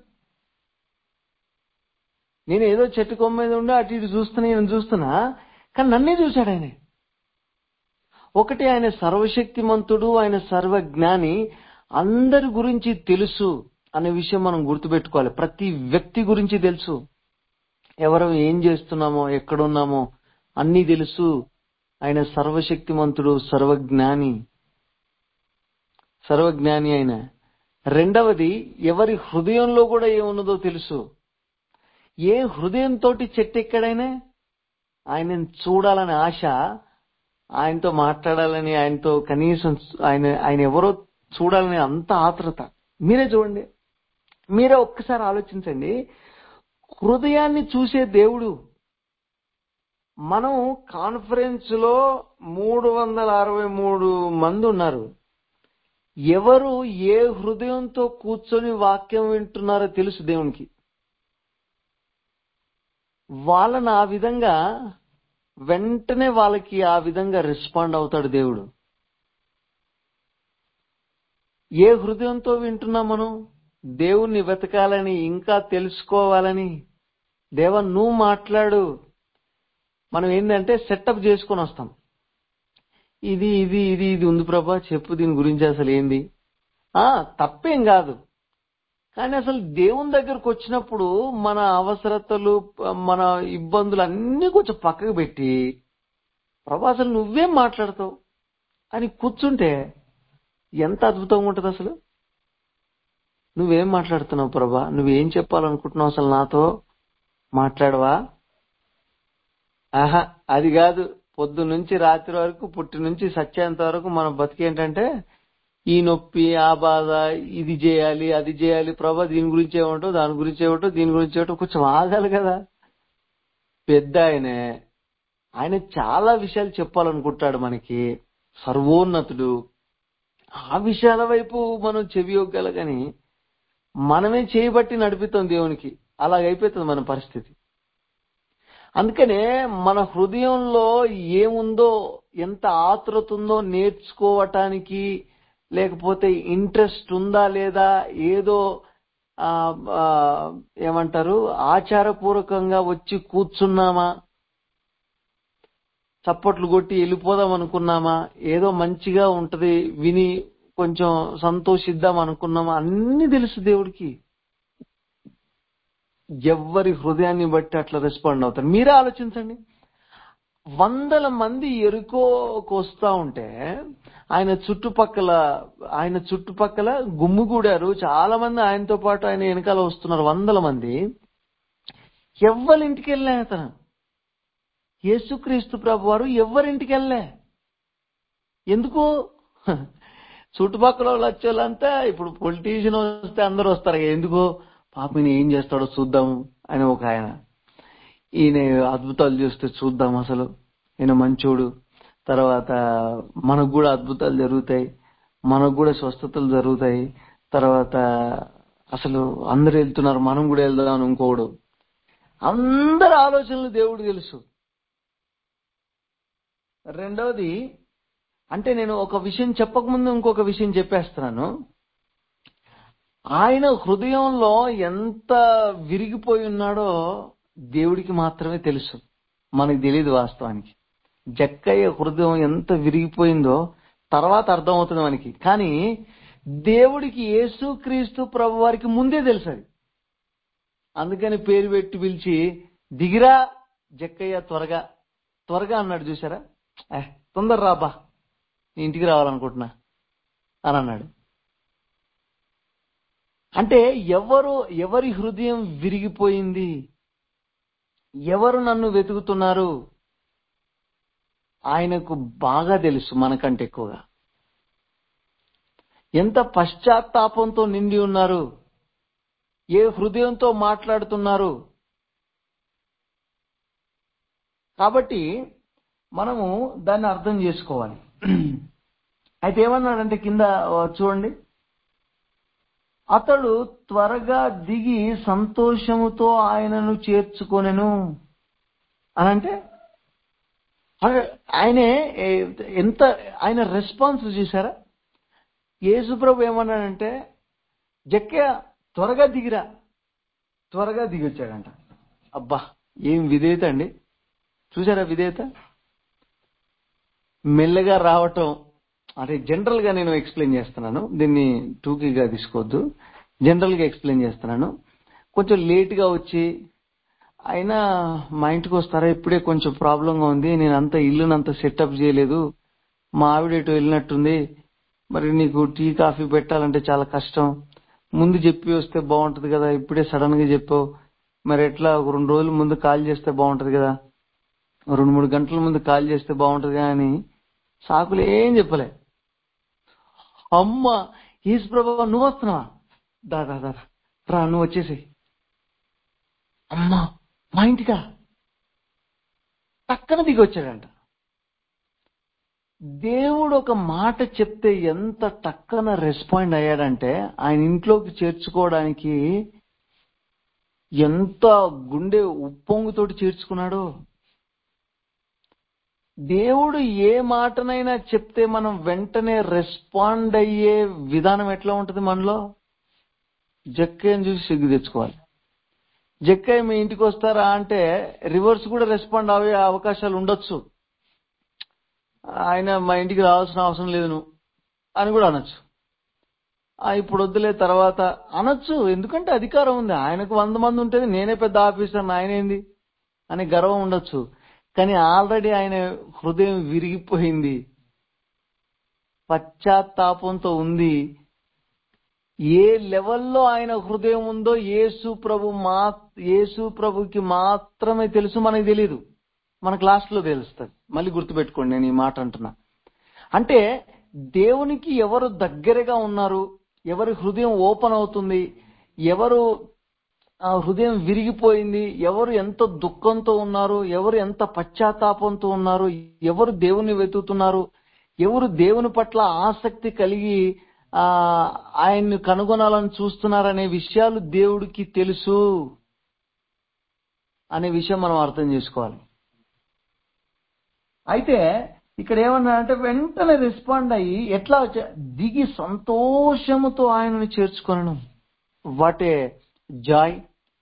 నేను ఏదో చెట్టు కొమ్మ మీద ఉండి అటు ఇటు చూస్తున్నా నేను చూస్తున్నా కానీ నన్నే చూశాడు ఆయన ఒకటి ఆయన సర్వశక్తిమంతుడు ఆయన సర్వజ్ఞాని అందరి గురించి తెలుసు అనే విషయం మనం గుర్తుపెట్టుకోవాలి ప్రతి వ్యక్తి గురించి తెలుసు ఎవరు ఏం చేస్తున్నామో ఎక్కడున్నామో అన్నీ తెలుసు ఆయన సర్వశక్తిమంతుడు సర్వజ్ఞాని సర్వజ్ఞాని ఆయన రెండవది ఎవరి హృదయంలో కూడా ఏమున్నదో తెలుసు ఏ హృదయంతో చెట్టెక్కడైనా ఆయనను చూడాలనే ఆశ ఆయనతో మాట్లాడాలని ఆయనతో కనీసం ఆయన ఆయన ఎవరో చూడాలని అంత ఆత్రత మీరే చూడండి మీరే ఒక్కసారి ఆలోచించండి హృదయాన్ని చూసే దేవుడు మనం కాన్ఫరెన్స్ లో మూడు వందల అరవై మూడు మంది ఉన్నారు ఎవరు ఏ హృదయంతో కూర్చొని వాక్యం వింటున్నారో తెలుసు దేవునికి వాళ్ళని ఆ విధంగా వెంటనే వాళ్ళకి ఆ విధంగా రెస్పాండ్ అవుతాడు దేవుడు ఏ హృదయంతో వింటున్నాం మనం దేవుణ్ణి వెతకాలని ఇంకా తెలుసుకోవాలని దేవ నువ్వు మాట్లాడు మనం ఏంటంటే సెటప్ చేసుకొని వస్తాం ఇది ఇది ఇది ఇది ఉంది ప్రభా చెప్పు దీని గురించి అసలు ఏంది ఆ తప్పేం కాదు కానీ అసలు దేవుని దగ్గరకు వచ్చినప్పుడు మన అవసరతలు మన ఇబ్బందులు అన్ని కొంచెం పక్కకు పెట్టి ప్రభా అసలు నువ్వేం మాట్లాడతావు అని కూర్చుంటే ఎంత అద్భుతంగా ఉంటుంది అసలు నువ్వేం మాట్లాడుతున్నావు ప్రభా నువ్వేం చెప్పాలనుకుంటున్నావు అసలు నాతో మాట్లాడవా ఆహా అది కాదు పొద్దు నుంచి రాత్రి వరకు పుట్టి నుంచి సత్యేంత వరకు మన బతికేంటంటే ఈ నొప్పి ఆ బాధ ఇది చేయాలి అది చేయాలి ప్రభా దీని గురించి ఏమంటో దాని గురించి ఏమంటో దీని గురించి ఏమిటో కొంచెం ఆగాలి కదా పెద్ద ఆయనే ఆయన చాలా విషయాలు చెప్పాలనుకుంటాడు మనకి సర్వోన్నతుడు ఆ విషయాల వైపు మనం చెవి యొగ్గాల కానీ మనమే చేయబట్టి నడిపిస్తాం దేవునికి అలాగైపోతుంది మన పరిస్థితి అందుకనే మన హృదయంలో ఏముందో ఎంత ఆతృత ఉందో నేర్చుకోవటానికి లేకపోతే ఇంట్రెస్ట్ ఉందా లేదా ఏదో ఆ, ఆ, ఏమంటారు ఆచారపూర్వకంగా వచ్చి కూర్చున్నామా చప్పట్లు కొట్టి వెళ్ళిపోదాం అనుకున్నామా ఏదో మంచిగా ఉంటది విని కొంచెం సంతోషిద్దాం అనుకున్నామా అన్ని తెలుసు దేవుడికి ఎవరి హృదయాన్ని బట్టి అట్లా రెస్పాండ్ అవుతారు మీరే ఆలోచించండి వందల మంది ఎరుకోకు వస్తా ఉంటే ఆయన చుట్టుపక్కల ఆయన చుట్టుపక్కల గుమ్ముగూడారు చాలా మంది ఆయనతో పాటు ఆయన వెనకాల వస్తున్నారు వందల మంది ఎవ్వరింటికి వెళ్ళే అతను యేసుక్రీస్తు ప్రభు వారు ఎవరింటికి వెళ్ళే ఎందుకు చుట్టుపక్కల వాళ్ళు వచ్చేవాళ్ళంతా ఇప్పుడు పొలిటీషియన్ వస్తే అందరూ వస్తారు ఎందుకు పాప ఈయన ఏం చేస్తాడో చూద్దాం అని ఒక ఆయన ఈయన అద్భుతాలు చేస్తే చూద్దాం అసలు ఈయన మంచోడు తర్వాత మనకు కూడా అద్భుతాలు జరుగుతాయి మనకు కూడా స్వస్థతలు జరుగుతాయి తర్వాత అసలు అందరు వెళ్తున్నారు మనం కూడా వెళ్దాం అని ఇంకోడు అందరి ఆలోచనలు దేవుడు తెలుసు రెండవది అంటే నేను ఒక విషయం చెప్పకముందు ఇంకొక విషయం చెప్పేస్తున్నాను ఆయన హృదయంలో ఎంత విరిగిపోయి ఉన్నాడో దేవుడికి మాత్రమే తెలుసు మనకు తెలియదు వాస్తవానికి జక్కయ్య హృదయం ఎంత విరిగిపోయిందో తర్వాత అర్థమవుతుంది మనకి కానీ దేవుడికి యేసుక్రీస్తు ప్రభు వారికి ముందే తెలుసు అది అందుకని పేరు పెట్టి పిలిచి దిగిరా జక్కయ్య త్వరగా త్వరగా అన్నాడు చూసారా ఏ తొందర రాబా నీ ఇంటికి రావాలనుకుంటున్నా అని అన్నాడు అంటే ఎవరు ఎవరి హృదయం విరిగిపోయింది ఎవరు నన్ను వెతుకుతున్నారు ఆయనకు బాగా తెలుసు మనకంటే ఎక్కువగా ఎంత పశ్చాత్తాపంతో నిండి ఉన్నారు ఏ హృదయంతో మాట్లాడుతున్నారు కాబట్టి మనము దాన్ని అర్థం చేసుకోవాలి అయితే ఏమన్నాడంటే కింద ఆ, చూడండి అతడు త్వరగా దిగి సంతోషముతో ఆయనను చేర్చుకొనెను అని అంటే అదే ఆయనే ఏ- ఎంత ఆయన రెస్పాన్స్ చూసారా యేసుప్రభు ఏమన్నాడంటే జక్క త్వరగా దిగిరా త్వరగా దిగి వచ్చాడంట అబ్బా ఏం విధేయత అండి చూసారా విధేయత మెల్లగా రావటం అంటే జనరల్ గా నేను ఎక్స్ప్లెయిన్ చేస్తున్నాను దీన్ని టూకీగా తీసుకోవద్దు జనరల్ గా ఎక్స్ప్లెయిన్ చేస్తున్నాను కొంచెం లేట్ గా వచ్చి అయినా మా ఇంటికి వస్తారా ఇప్పుడే కొంచెం ప్రాబ్లం గా ఉంది నేను అంత ఇల్లునంత సెటప్ చేయలేదు మా ఆవిడ ఎటు వెళ్ళినట్టుంది మరి నీకు టీ కాఫీ పెట్టాలంటే చాలా కష్టం ముందు చెప్పి వస్తే బాగుంటది కదా ఇప్పుడే సడన్ గా చెప్పావు మరి ఎట్లా ఒక రెండు రోజుల ముందు కాల్ చేస్తే బాగుంటది కదా రెండు మూడు గంటల ముందు కాల్ చేస్తే బాగుంటది కదా అని సాకులు ఏం చెప్పలే అమ్మ ఈస్ ప్రభా నువ్వు వస్తున్నావా దా దా దా రా నువ్వు వచ్చేసి అమ్మా మా ఇంటికా పక్కన దిగి వచ్చాడంట దేవుడు ఒక మాట చెప్తే ఎంత టక్కన రెస్పాండ్ అయ్యాడంటే ఆయన ఇంట్లోకి చేర్చుకోవడానికి ఎంత గుండె ఉప్పొంగుతోటి చేర్చుకున్నాడో దేవుడు ఏ మాటనైనా చెప్తే మనం వెంటనే రెస్పాండ్ అయ్యే విధానం ఎట్లా ఉంటది మనలో జక్కయ్యని చూసి సిగ్గు తెచ్చుకోవాలి జక్కయ్య మీ ఇంటికి వస్తారా అంటే రివర్స్ కూడా రెస్పాండ్ అయ్యే అవకాశాలు ఉండొచ్చు ఆయన మా ఇంటికి రావాల్సిన అవసరం లేదు నువ్వు అని కూడా అనొచ్చు ఆ, ఇప్పుడు వద్దులే తర్వాత అనొచ్చు ఎందుకంటే అధికారం ఉంది ఆయనకు వంద మంది ఉంటుంది నేనే పెద్ద ఆఫీసర్ ఆయన ఏంది అని గర్వం ఉండొచ్చు కానీ ఆల్రెడీ ఆయన హృదయం విరిగిపోయింది పశ్చాత్తాపంతో ఉంది ఏ లెవెల్లో ఆయన హృదయం ఉందో యేసు ప్రభు మా యేసు ప్రభుకి మాత్రమే తెలుసు మనకు తెలియదు మనకు లాస్ట్ లో తెలుస్తుంది మళ్ళీ గుర్తుపెట్టుకోండి నేను ఈ మాట అంటున్నా అంటే దేవునికి ఎవరు దగ్గరగా ఉన్నారు ఎవరి హృదయం ఓపెన్ అవుతుంది ఎవరు ఆ హృదయం విరిగిపోయింది ఎవరు ఎంత దుఃఖంతో ఉన్నారు ఎవరు ఎంత పశ్చాత్తాపంతో ఉన్నారు ఎవరు దేవుని వెతుకుతున్నారు ఎవరు దేవుని పట్ల ఆసక్తి కలిగి ఆ ఆయన్ని కనుగొనాలని చూస్తున్నారనే విషయాలు దేవుడికి తెలుసు అనే విషయం మనం అర్థం చేసుకోవాలి అయితే ఇక్కడ ఏమన్నాడంటే వెంటనే రెస్పాండ్ అయ్యి ఎట్లా వచ్చా దిగి సంతోషముతో ఆయనను చేర్చుకొనను వాటే జాయ్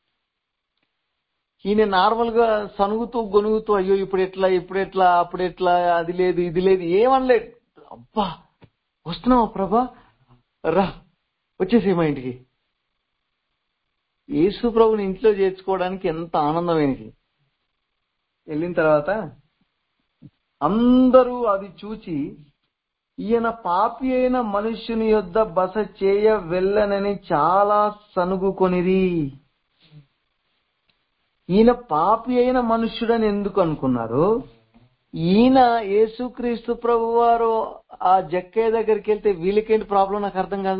ఈయన నార్మల్ గా సనుగుతూ గొనుగుతూ అయ్యో ఇప్పుడు ఎట్లా ఇప్పుడు ఎట్లా అప్పుడు ఎట్లా అది లేదు ఇది లేదు ఏమనలేదు అబ్బా వస్తున్నావా ప్రభా రా వచ్చేసి మా ఇంటికి యేసు ప్రభుని ఇంట్లో చేర్చుకోవడానికి ఎంత ఆనందమైనది వెళ్ళిన తర్వాత అందరూ అది చూచి ఈయన పాపి అయిన మనుష్యుని యొద్ద బస చేయ వెళ్ళనని చాలా సనుగుకొనిరి ఈయన పాపి అయిన మనుష్యుడని ఎందుకు అనుకున్నారు ఈయన యేసుక్రీస్తు ప్రభు వారు ఆ జక్కయ్య దగ్గరికి వెళ్తే వీళ్ళకేంటి ప్రాబ్లం నాకు అర్థం కాదు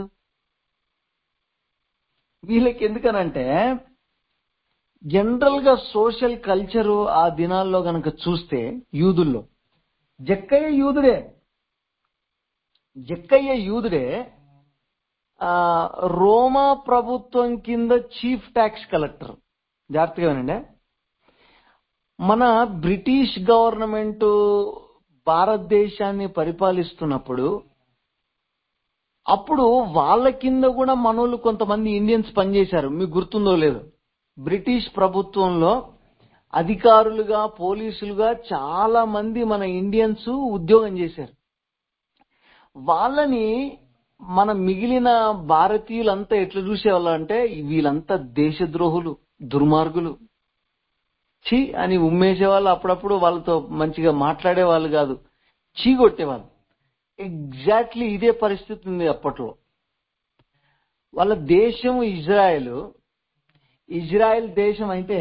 వీళ్ళకి ఎందుకనంటే జనరల్ గా సోషల్ కల్చరు ఆ దినాల్లో గనక చూస్తే యూదుల్లో జక్కయ్య యూదుడే జక్కయ్య యూదుడే ఆ రోమా ప్రభుత్వం కింద చీఫ్ ట్యాక్స్ కలెక్టర్ జాగ్రత్తగా వినండి మన బ్రిటిష్ గవర్నమెంట్ భారతదేశాన్ని పరిపాలిస్తున్నప్పుడు అప్పుడు వాళ్ళ కింద కూడా మనోళ్ళు కొంతమంది ఇండియన్స్ పనిచేశారు మీకు గుర్తుందో లేదు బ్రిటిష్ ప్రభుత్వంలో అధికారులుగా పోలీసులుగా చాలా మంది మన ఇండియన్స్ ఉద్యోగం చేశారు వాళ్ళని మన మిగిలిన భారతీయులంతా ఎట్లా చూసేవాళ్ళు అంటే వీళ్ళంతా దేశద్రోహులు దుర్మార్గులు చీ అని ఉమ్మేసేవాళ్ళు అప్పుడప్పుడు వాళ్ళతో మంచిగా మాట్లాడేవాళ్ళు కాదు చీ కొట్టేవాళ్ళు ఎగ్జాక్ట్లీ ఇదే పరిస్థితి ఉంది అప్పట్లో వాళ్ళ దేశం ఇజ్రాయెల్ ఇజ్రాయెల్ దేశం అయితే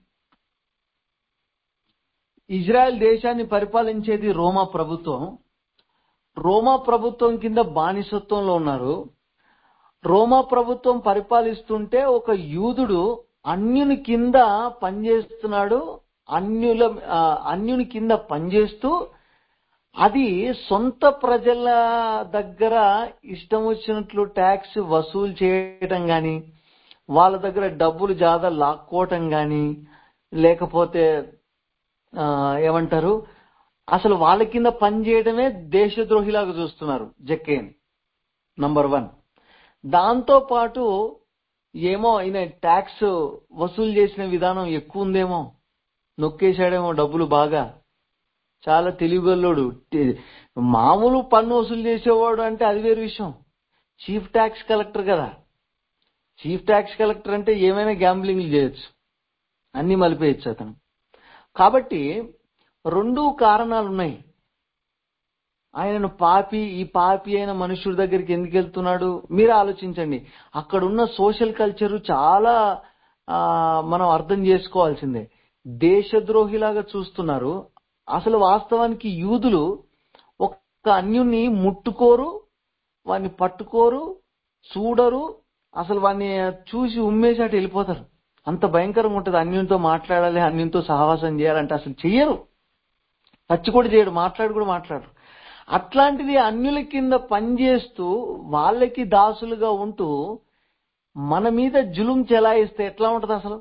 ఇజ్రాయెల్ దేశాన్ని పరిపాలించేది రోమా ప్రభుత్వం రోమా ప్రభుత్వం కింద బానిసత్వంలో ఉన్నారు రోమా ప్రభుత్వం పరిపాలిస్తుంటే ఒక యూదుడు అన్యుని కింద పనిచేస్తున్నాడు అన్యుల ఆ, అన్యుని కింద పనిచేస్తూ అది సొంత ప్రజల దగ్గర ఇష్టం వచ్చినట్లు ట్యాక్స్ వసూలు చేయటం గాని వాళ్ళ దగ్గర డబ్బులు జాదా లాక్కోవటం గాని లేకపోతే ఆ, ఏమంటారు అసలు వాళ్ళ కింద పని చేయడమే దేశద్రోహిలాగా చూస్తున్నారు జక్కేని నంబర్ వన్ దాంతో పాటు ఏమో ఈయన ట్యాక్స్ వసూలు చేసిన విధానం ఎక్కువ ఉందేమో నొక్కేశాడేమో డబ్బులు బాగా చాలా తెలివిగల్లోడు టి- మామూలు పన్ను వసూలు చేసేవాడు అంటే అది వేరు విషయం చీఫ్ ట్యాక్స్ కలెక్టర్ కదా చీఫ్ ట్యాక్స్ కలెక్టర్ అంటే ఏమైనా గ్యాంబ్లింగ్లు చేయొచ్చు అన్ని మలిపేయచ్చు అతను కాబట్టి రెండు కారణాలు ఉన్నాయి ఆయనను పాపి ఈ పాపి అయిన మనుషుడి దగ్గరికి ఎందుకు వెళ్తున్నాడు మీరు ఆలోచించండి అక్కడున్న సోషల్ కల్చర్ చాలా ఆ, మనం అర్థం చేసుకోవాల్సిందే దేశద్రోహిలాగా చూస్తున్నారు అసలు వాస్తవానికి యూదులు ఒక్క అన్యుని ముట్టుకోరు వాడిని పట్టుకోరు చూడరు అసలు వాడిని చూసి ఉమ్మేసి అటు వెళ్ళిపోతారు అంత భయంకరంగా ఉంటుంది అన్యునితో మాట్లాడాలి అన్యునితో సహవాసం చేయాలంటే అసలు చెయ్యరు టచ్ కూడా చేయడు మాట్లాడు కూడా మాట్లాడరు అట్లాంటిది అన్యుల కింద పనిచేస్తూ వాళ్ళకి దాసులుగా ఉంటూ మన మీద జులుం చెలాయిస్తే ఎట్లా ఉంటది అసలు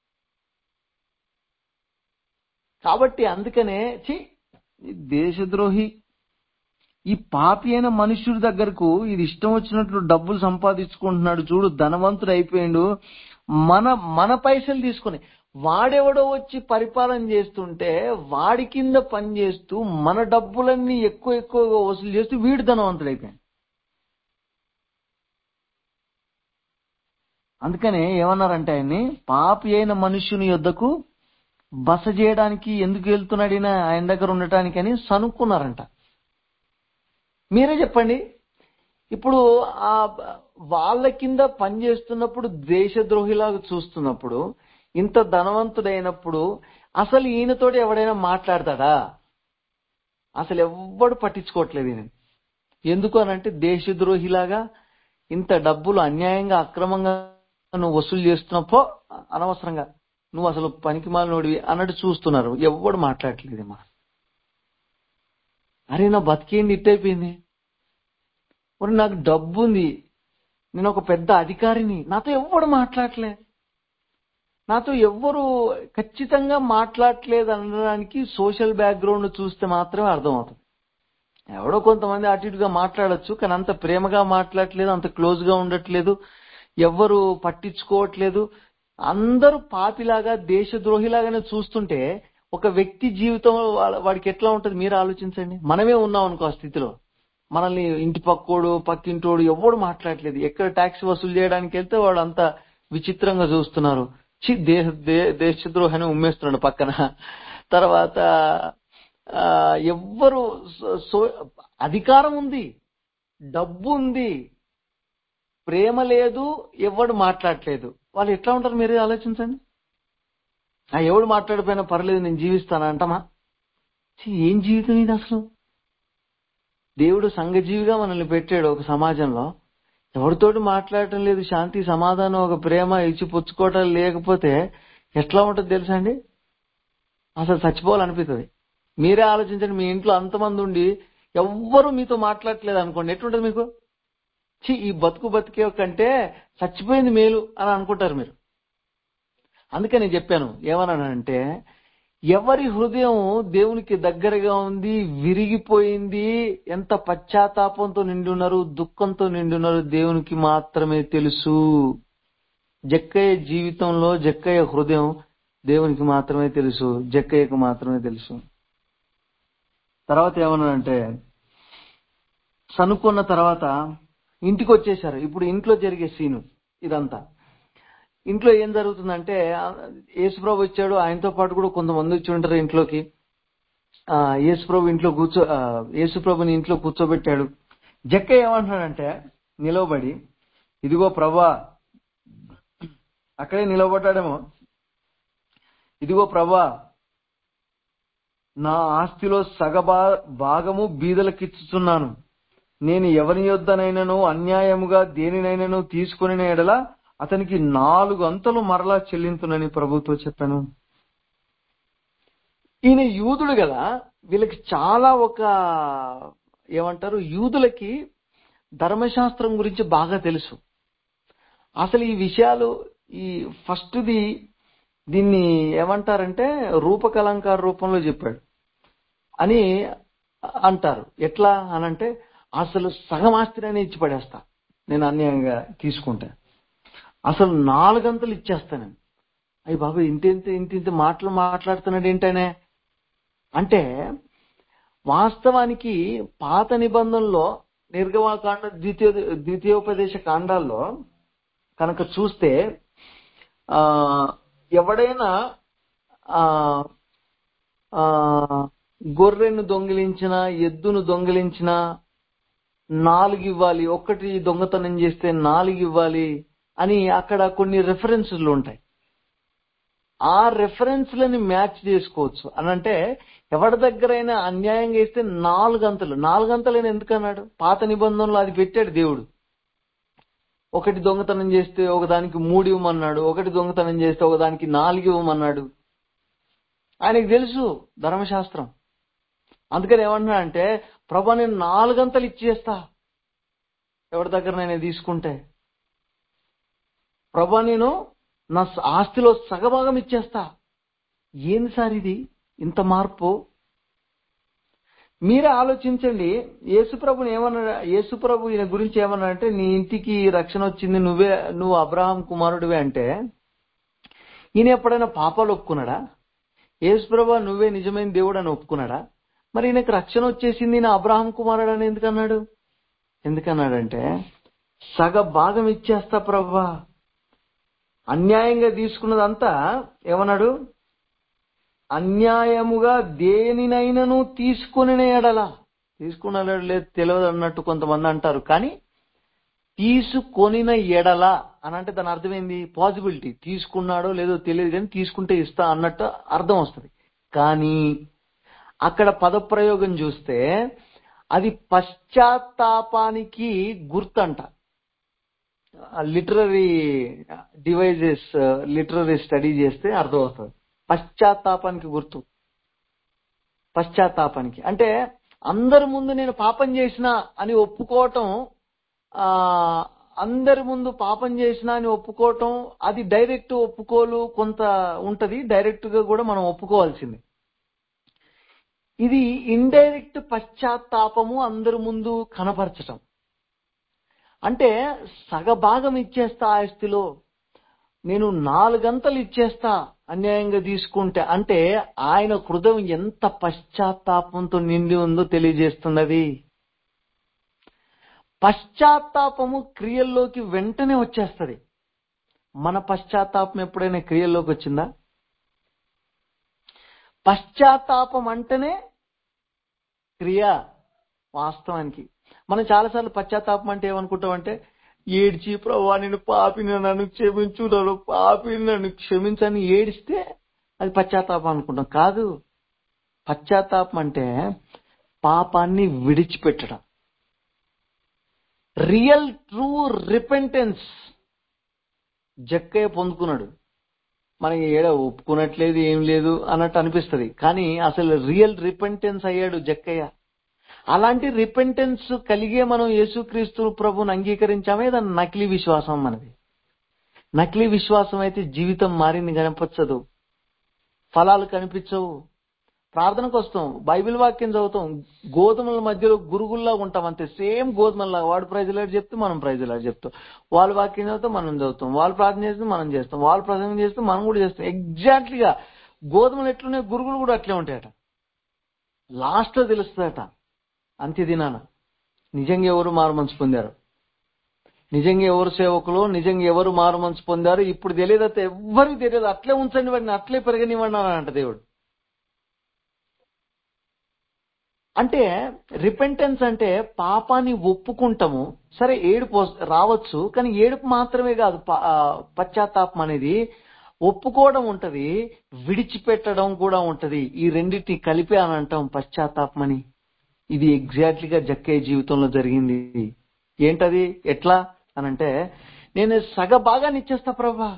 కాబట్టి అందుకనే చి ఈ దేశద్రోహి ఈ పాపి అయిన మనుష్యుడి దగ్గరకు ఇది ఇష్టం వచ్చినట్లు డబ్బులు సంపాదించుకుంటున్నాడు చూడు ధనవంతుడు అయిపోయిండు మన మన పైసలు తీసుకొని వాడెవడో వచ్చి పరిపాలన చేస్తుంటే వాడి కింద పని చేస్తూ మన డబ్బులన్నీ ఎక్కువ ఎక్కువగా వసూలు చేస్తూ వీడు ధనవంతుడు అయిపోయాడు అందుకనే ఏమన్నారంటే ఆయన్ని పాపి అయిన మనుష్యుని యొద్దకు బస చేయడానికి ఎందుకు వెళ్తున్నాడు ఈయన ఆయన దగ్గర ఉండటానికని సనుక్కున్నారంట మీరే చెప్పండి ఇప్పుడు ఆ వాళ్ళ కింద పనిచేస్తున్నప్పుడు దేశద్రోహిలాగా చూస్తున్నప్పుడు ఇంత ధనవంతుడైనప్పుడు అసలు ఈయనతోటి ఎవడైనా మాట్లాడతాడా అసలు ఎవ్వడు పట్టించుకోవట్లేదు ఈయన ఎందుకు అనంటే దేశద్రోహిలాగా ఇంత డబ్బులు అన్యాయంగా అక్రమంగా నువ్వు వసూలు చేస్తున్నప్పో అనవసరంగా నువ్వు అసలు పనికి మాలినోడివి అన్నట్టు చూస్తున్నారు ఎవ్వడు మాట్లాడట్లేదు మా అరే నా బతికేంది ఇట్టయిపోయింది మరి నాకు డబ్బు ఉంది నేను ఒక పెద్ద అధికారిని నాతో ఎవ్వడు మాట్లాడలే నాతో ఎవ్వరు ఖచ్చితంగా మాట్లాడట్లేదు అనడానికి సోషల్ బ్యాక్గ్రౌండ్ చూస్తే మాత్రమే అర్థమవుతుంది ఎవడో కొంతమంది అటు ఇటుగా మాట్లాడొచ్చు కానీ అంత ప్రేమగా మాట్లాడట్లేదు అంత క్లోజ్ గా ఉండట్లేదు ఎవ్వరు పట్టించుకోవట్లేదు అందరూ పాపిలాగా దేశద్రోహిలాగానే చూస్తుంటే ఒక వ్యక్తి జీవితం వా- వాడికి ఎట్లా ఉంటది మీరు ఆలోచించండి మనమే ఉన్నాం అనుకో ఆ స్థితిలో మనల్ని ఇంటి పక్కోడు పక్కింటోడు ఎవడు మాట్లాడట్లేదు ఎక్కడ ట్యాక్స్ వసూలు చేయడానికి వెళ్తే వాడు అంతా విచిత్రంగా చూస్తున్నారు చి దేశ దే- దేశద్రోహాన్ని ఉమ్మేస్తున్నాడు పక్కన తర్వాత ఆ, ఎవ్వరు సో- సో- అధికారం ఉంది డబ్బు ఉంది ప్రేమ లేదు ఎవడు మాట్లాడట్లేదు వాళ్ళు ఎట్లా ఉంటారు మీరే ఆలోచించండి ఆ ఎవడు మాట్లాడిపోయినా పర్లేదు నేను జీవిస్తాను అంటమా ఛీ, ఏం జీవితం ఇది అసలు దేవుడు సంఘజీవిగా మనల్ని పెట్టాడు ఒక సమాజంలో ఎవరితోటి మాట్లాడటం లేదు శాంతి సమాధానం ఒక ప్రేమ ఇచ్చి పుచ్చుకోవటం లేకపోతే ఎట్లా ఉంటుంది తెలుసా అండి అసలు చచ్చిపోవాలనిపిస్తుంది మీరే ఆలోచించండి మీ ఇంట్లో అంతమంది ఉండి ఎవ్వరు మీతో మాట్లాడట్లేదు అనుకోండి ఎట్లుంటది మీకు ఛీ ఈ బతుకు బతికే కంటే చచ్చిపోయింది మేలు అని అనుకుంటారు మీరు అందుకే నేను చెప్పాను ఏమన్నానంటే ఎవరి హృదయం దేవునికి దగ్గరగా ఉంది విరిగిపోయింది ఎంత పశ్చాత్తాపంతో నిండి ఉన్నారు దుఃఖంతో నిండి ఉన్నారు దేవునికి మాత్రమే తెలుసు జక్కయ్య జీవితంలో జక్కయ్య హృదయం దేవునికి మాత్రమే తెలుసు జక్కయ్యకు మాత్రమే తెలుసు తర్వాత ఏమన్నానంటే సనుక్కున్న తర్వాత ఇంటికి వచ్చేసారు ఇప్పుడు ఇంట్లో జరిగే సీను ఇదంతా ఇంట్లో ఏం జరుగుతుందంటే ఆ, యేసుప్రభు వచ్చాడు ఆయనతో పాటు కూడా కొంతమంది వచ్చి ఉంటారు ఇంట్లోకి ఆ, యేసుప్రభు ఇంట్లో కూర్చో ఆ, యేసుప్రభుని ఇంట్లో కూర్చోబెట్టాడు జక్క ఏమంటున్నాడంటే నిలవబడి ఇదిగో ప్రభా అక్కడే నిలబడ్డాడేమో ఇదిగో ప్రభా నా ఆస్తిలో సగభా భాగము బీదలకిచ్చుచున్నాను నేను ఎవరి యొద్దనైనను అన్యాయముగా దేనినైనను తీసుకుని ఎడల అతనికి నాలుగు అంతలు మరలా చెల్లింతునని ప్రభుతో చెప్పాను ఈయన యూదుడు కదా వీళ్ళకి చాలా ఒక ఏమంటారు యూదులకి ధర్మశాస్త్రం గురించి బాగా తెలుసు అసలు ఈ విషయాలు ఈ ఫస్ట్ది దీన్ని ఏమంటారంటే రూపకలంకార రూపంలో చెప్పాడు అని అంటారు ఎట్లా అనంటే అసలు సగం ఆస్తిని ఇచ్చి పడేస్తా నేను అన్యాయంగా తీసుకుంటే అసలు నాలుగంతలు ఇచ్చేస్తాను అయ్యి బాబు ఇంత ఇంత ఇంత ఇంత మాటలు మాట్లాడుతున్నాడు ఏంటనే అంటే వాస్తవానికి పాత నిబంధనలో నిర్గమాకాండ ద్వితీయ ద్వితీయోపదేశ కాండాల్లో కనుక చూస్తే ఆ ఎవడైనా ఆ ఆ గొర్రెను దొంగిలించిన ఎద్దును దొంగిలించిన నాలుగు ఇవ్వాలి ఒక్కటి దొంగతనం చేస్తే నాలుగు ఇవ్వాలి అని అక్కడ కొన్ని రెఫరెన్స్లు ఉంటాయి ఆ రెఫరెన్స్లని మ్యాచ్ చేసుకోవచ్చు అని అంటే ఎవరి దగ్గరైనా అన్యాయంగా ఇస్తే నాలుగంతలు నాలుగంతలు ఎందుకు అన్నాడు పాత నిబంధనలో అది పెట్టాడు దేవుడు ఒకటి దొంగతనం చేస్తే ఒకదానికి మూడు ఇవ్వమన్నాడు ఒకటి దొంగతనం చేస్తే ఒకదానికి నాలుగు ఇవ్వమన్నాడు ఆయనకు తెలుసు ధర్మశాస్త్రం అందుకని ఏమన్నా అంటే ప్రభా నేను నాలుగంతలు ఇచ్చేస్తా ఎవరి దగ్గర నేను తీసుకుంటే ప్రభా నేను నా ఆస్తిలో సగభాగం ఇచ్చేస్తా ఏంది సార్ ఇది ఇంత మార్పు మీరే ఆలోచించండి యేసుప్రభుని ఏమన్నా యేసుప్రభు ఈయన గురించి ఏమన్నా అంటే నీ ఇంటికి రక్షణ వచ్చింది నువ్వే నువ్వు అబ్రహాం కుమారుడివే అంటే ఈయన ఎప్పుడైనా పాపాలు ఒప్పుకున్నాడా యేసుప్రభు నువ్వే నిజమైన దేవుడు అని ఒప్పుకున్నాడా మరి ఈయనకు రక్షణ వచ్చేసింది నా అబ్రహాం కుమారుడు అని ఎందుకన్నాడు ఎందుకన్నాడంటే సగ భాగం ఇచ్చేస్తా ప్రభా అన్యాయంగా తీసుకున్నదంతా ఏమన్నాడు అన్యాయముగా దేనినైనను తీసుకుని ఎడల తీసుకున్నాడో లేదు తెలియదు అన్నట్టు కొంతమంది అంటారు కానీ తీసుకొనిన ఎడల అని అంటే దాని అర్థం ఏంది పాసిబిలిటీ తీసుకున్నాడో లేదో తెలియదు కానీ తీసుకుంటే ఇస్తా అన్నట్టు అర్థం వస్తుంది కానీ అక్కడ పదప్రయోగం చూస్తే అది పశ్చాత్తాపానికి గుర్తంట లిటరరీ డివైజెస్ లిటరరీ స్టడీ చేస్తే అర్థం అవుతుంది పశ్చాత్తాపానికి గుర్తు పశ్చాత్తాపానికి అంటే అందరి ముందు నేను పాపం చేసిన అని ఒప్పుకోవటం ఆ అందరి ముందు పాపం చేసిన అని ఒప్పుకోవటం అది డైరెక్ట్ ఒప్పుకోలు కొంత ఉంటది డైరెక్ట్ గా కూడా మనం ఒప్పుకోవాల్సింది ఇది ఇండైరెక్ట్ పశ్చాత్తాపము అందరి ముందు కనపరచటం అంటే సగభాగం ఇచ్చేస్తా ఆస్తిలో నేను నాలుగంతలు ఇచ్చేస్తా అన్యాయంగా తీసుకుంటే అంటే ఆయన హృదయం ఎంత పశ్చాత్తాపంతో నిండి ఉందో తెలియజేస్తున్నది పశ్చాత్తాపము క్రియల్లోకి వెంటనే వచ్చేస్తది మన పశ్చాత్తాపం ఎప్పుడైనా క్రియల్లోకి వచ్చిందా పశ్చాత్తాపం అంటేనే క్రియ వాస్తవానికి మనం చాలాసార్లు పశ్చాత్తాపం అంటే ఏమనుకుంటామంటే ఏడ్చి ప్రభా నేను పాపిని నన్ను క్షమించు నన్ను పాపిని నన్ను క్షమించని ఏడిస్తే అది పశ్చాత్తాపం అనుకుంటాం కాదు పశ్చాత్తాపం అంటే పాపాన్ని విడిచిపెట్టడం రియల్ ట్రూ రిపెంటెన్స్ జక్కయ్య పొందుకున్నాడు మనకి ఏడ ఒప్పుకున్నట్లేదు ఏం లేదు అన్నట్టు అనిపిస్తుంది కానీ అసలు రియల్ రిపెంటెన్స్ అయ్యాడు జక్కయ్య అలాంటి రిపెంటెన్స్ కలిగే మనం యేసుక్రీస్తు ప్రభుని అంగీకరించామే దాని నకిలీ విశ్వాసం మనది నకిలీ విశ్వాసం అయితే జీవితం మారింది కనిపించదు ఫలాలు కనిపించవు ప్రార్థనకు వస్తాం బైబిల్ వాక్యం చదువుతాం గోధుమల మధ్యలో గురుగుల్లా ఉంటాం అంతే సేమ్ గోధుమల్లా వాడు ప్రైజులాడు చెప్తే మనం ప్రైజులాడు చెప్తాం వాళ్ళు వాక్యం చదువుతాం మనం చదువుతాం వాళ్ళు ప్రార్థన చేస్తే మనం చేస్తాం వాళ్ళు ప్రసంగం చేస్తే మనం కూడా చేస్తాం ఎగ్జాక్ట్లీగా గోధుమలు ఎట్లున్నాయి గురుగులు కూడా అట్లే ఉంటాయట లాస్ట్ లో తెలుస్తుందట అంత్య దినాన నిజంగా ఎవరు మారు మనసు పొందారు నిజంగా ఎవరు సేవకులు నిజంగా ఎవరు మారు మనసు పొందారు ఇప్పుడు తెలియదు ఎవ్వరికి తెలియదు అట్లే ఉంచండి వాడిని అట్లే పెరగనివ్వండి అని అంట దేవుడు అంటే రిపెంటెన్స్ అంటే పాపాన్ని ఒప్పుకుంటాము సరే ఏడుపు వస్- రావచ్చు కానీ ఏడుపు మాత్రమే కాదు ప- ఆ, పశ్చాత్తాపం అనేది ఒప్పుకోవడం ఉంటది విడిచిపెట్టడం కూడా ఉంటది ఈ రెండింటిని కలిపి అని అంటాం పశ్చాత్తాపం అని ఇది ఎగ్జాక్ట్లీగా జక్కయ్య జీవితంలో జరిగింది ఏంటది ఎట్లా అనంటే నేను సగ భాగాన్ని ఇచ్చేస్తా ప్రభా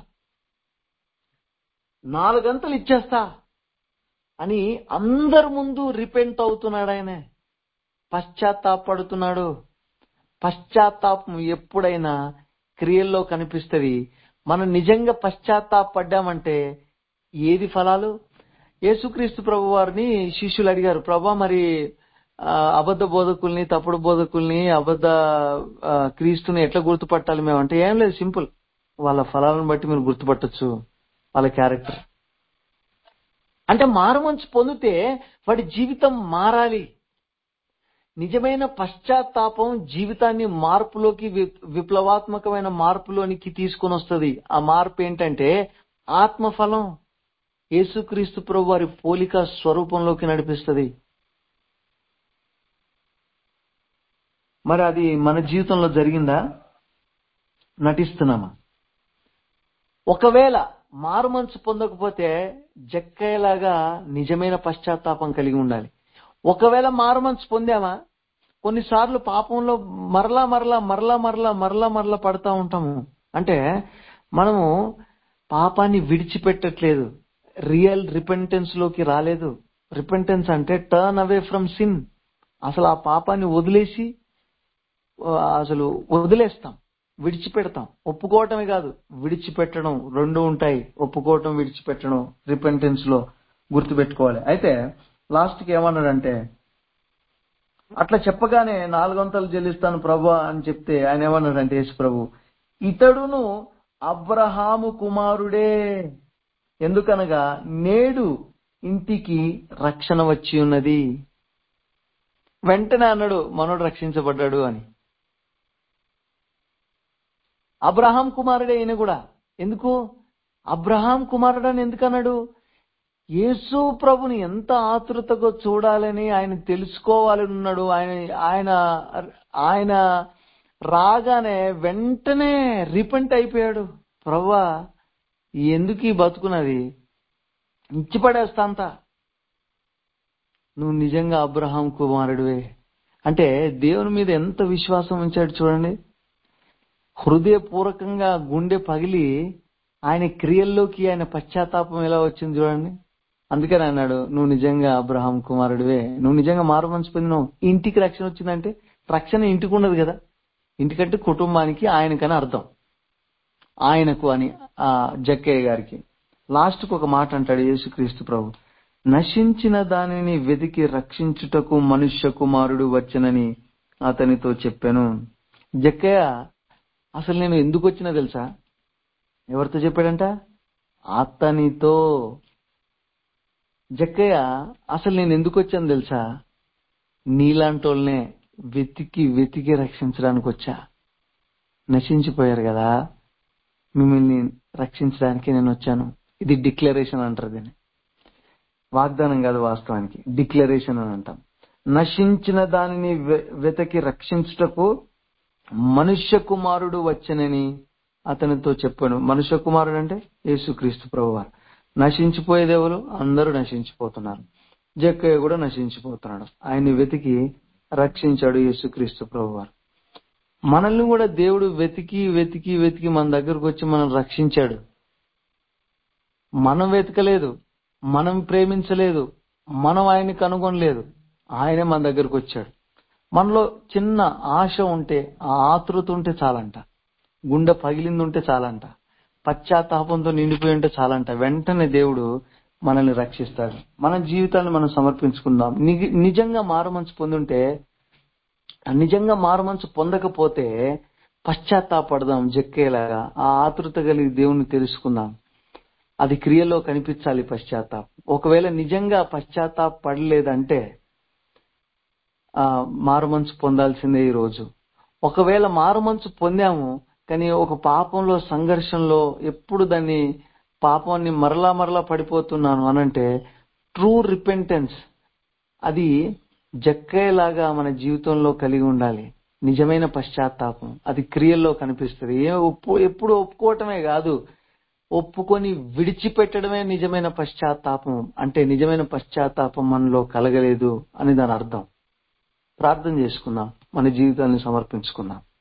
నాలుగంతలు ఇచ్చేస్తా అని అందరి ముందు రిపెంట్ అవుతున్నాడు ఆయన పశ్చాత్తాపడుతున్నాడు పశ్చాత్తాపం ఎప్పుడైనా క్రియల్లో కనిపిస్తుంది మనం నిజంగా పశ్చాత్తాపడ్డామంటే ఏది ఫలాలు యేసుక్రీస్తు ప్రభు వారిని శిష్యులు అడిగారు ప్రభా మరి ఆ, అబద్ధ బోధకుల్ని తప్పుడు బోధకుల్ని అబద్ధ ఆ, క్రీస్తుని ఎట్లా గుర్తుపట్టాలి మేము అంటే ఏం లేదు సింపుల్ వాళ్ళ ఫలాలను బట్టి మీరు గుర్తుపట్టొచ్చు వాళ్ళ క్యారెక్టర్ అంటే మారుమంచు పొందితే వాడి జీవితం మారాలి నిజమైన పశ్చాత్తాపం జీవితాన్ని మార్పులోకి వి- విప్లవాత్మకమైన మార్పులోనికి తీసుకొని వస్తుంది ఆ మార్పు ఏంటంటే ఆత్మఫలం యేసుక్రీస్తు ప్రభు వారి పోలిక స్వరూపంలోకి నడిపిస్తుంది మరి అది మన జీవితంలో జరిగిందా నటిస్తున్నామా ఒకవేళ మారుమనసు పొందకపోతే జక్కయ్యలాగా నిజమైన పశ్చాత్తాపం కలిగి ఉండాలి ఒకవేళ మారుమనసు పొందామా కొన్నిసార్లు పాపంలో మరలా మరలా మరలా మరలా మరలా మరలా పడతా ఉంటాము అంటే మనము పాపాన్ని విడిచిపెట్టట్లేదు రియల్ రిపెంటెన్స్ లోకి రాలేదు రిపెంటెన్స్ అంటే టర్న్ అవే ఫ్రమ్ సిన్ అసలు ఆ పాపాన్ని వదిలేసి ఆ, అసలు వదిలేస్తాం విడిచిపెడతాం ఒప్పుకోవటమే కాదు విడిచిపెట్టడం రెండు ఉంటాయి ఒప్పుకోవటం విడిచిపెట్టడం రిపెంటెన్స్ లో గుర్తుపెట్టుకోవాలి అయితే లాస్ట్ కి ఏమన్నాడంటే అట్లా చెప్పగానే నాలుగొంతలు చెల్లిస్తాను ప్రభు అని చెప్తే ఆయన ఏమన్నాడంటే యేసు ప్రభు ఇతడును అబ్రహాము కుమారుడే ఎందుకనగా నేడు ఇంటికి రక్షణ వచ్చి ఉన్నది వెంటనే అన్నాడు మనోడు రక్షించబడ్డాడు అని అబ్రహాం కుమారుడే ఈయన కూడా ఎందుకు అబ్రహాం కుమారుడు అని ఎందుకు అన్నాడు యేసు ప్రభుని ఎంత ఆతృతగా చూడాలని ఆయన తెలుసుకోవాలని ఉన్నాడు ఆయన ఆయన ఆయన రాగానే వెంటనే రిపెంట్ అయిపోయాడు ప్రవ్వా ఎందుకు ఈ బతుకున్నది ఇచ్చి పడేస్తా అంతా నువ్వు నిజంగా అబ్రహాం కుమారుడివే అంటే దేవుని మీద ఎంత విశ్వాసం ఉంచాడు చూడండి హృదయపూర్వకంగా గుండె పగిలి ఆయన క్రియల్లోకి ఆయన పశ్చాత్తాపం ఎలా వచ్చింది చూడండి అందుకని అన్నాడు నువ్వు నిజంగా అబ్రహాం కుమారుడివే నువ్వు నిజంగా మారు మనసు పొందినావు ఇంటికి రక్షణ వచ్చిందంటే రక్షణ ఇంటికి ఉండదు కదా ఇంటికంటే కుటుంబానికి ఆయనకని అర్థం ఆయనకు అని ఆ జక్కయ్య గారికి లాస్ట్ కు ఒక మాట అంటాడు యేసుక్రీస్తు ప్రభు నశించిన దానిని వెతికి రక్షించుటకు మనుష్య కుమారుడు వచ్చనని అతనితో చెప్పాను జక్కయ్య అసలు నేను ఎందుకు వచ్చినా తెలుసా ఎవరితో చెప్పాడంట అతనితో జక్కయ్య అసలు నేను ఎందుకు వచ్చాను తెలుసా నీలాంటోళ్ళనే వెతికి వెతికి రక్షించడానికి వచ్చా నశించిపోయారు కదా మిమ్మల్ని రక్షించడానికి నేను వచ్చాను ఇది డిక్లరేషన్ అంటారు దీన్ని వాగ్దానం కాదు వాస్తవానికి డిక్లరేషన్ అని అంటాం నశించిన దానిని వె- వెతకి రక్షించుటకు మనుష్య కుమారుడు వచ్చనని అతనితో చెప్పాను మనుష్య కుమారుడు అంటే యేసుక్రీస్తు ప్రభువారు నశించిపోయేది ఎవరు అందరూ నశించిపోతున్నారు జక్కయ్య కూడా నశించిపోతున్నాడు ఆయన్ని వెతికి రక్షించాడు యేసుక్రీస్తు ప్రభువారు మనల్ని కూడా దేవుడు వెతికి వెతికి వెతికి మన దగ్గరకు వచ్చి మనం రక్షించాడు మనం వెతకలేదు మనం ప్రేమించలేదు మనం ఆయన్ని కనుగొనలేదు ఆయనే మన దగ్గరకు వచ్చాడు మనలో చిన్న ఆశ ఉంటే ఆ ఆతృత ఉంటే చాలంట గుండె పగిలింది ఉంటే చాలంట పశ్చాత్తాపంతో నిండిపోయి ఉంటే చాలంట వెంటనే దేవుడు మనల్ని రక్షిస్తాడు మన జీవితాన్ని మనం సమర్పించుకుందాం ని- నిజంగా మారుమనసు పొందుంటే నిజంగా మారుమనసు పొందకపోతే పశ్చాత్తాపడదాం జక్కేలాగా ఆ ఆతృత కలిగి దేవుణ్ణి తెలుసుకుందాం అది క్రియలో కనిపించాలి పశ్చాత్తాపం ఒకవేళ నిజంగా పశ్చాత్తాప పడలేదంటే ఆ మారుమనసు పొందాల్సిందే ఈ రోజు ఒకవేళ మారుమనసు పొందాము కానీ ఒక పాపంలో సంఘర్షణలో ఎప్పుడు దాన్ని పాపాన్ని మరలా మరలా పడిపోతున్నాను అనంటే ట్రూ రిపెంటెన్స్ అది జక్కేలాగా మన జీవితంలో కలిగి ఉండాలి నిజమైన పశ్చాత్తాపం అది క్రియల్లో కనిపిస్తుంది ఏ ఒప్పు ఎప్పుడు ఒప్పుకోవటమే కాదు ఒప్పుకొని విడిచిపెట్టడమే నిజమైన పశ్చాత్తాపం అంటే నిజమైన పశ్చాత్తాపం మనలో కలగలేదు అని దాని అర్థం ప్రార్థన చేసుకుందాం మన జీవితాన్ని సమర్పించుకుందాం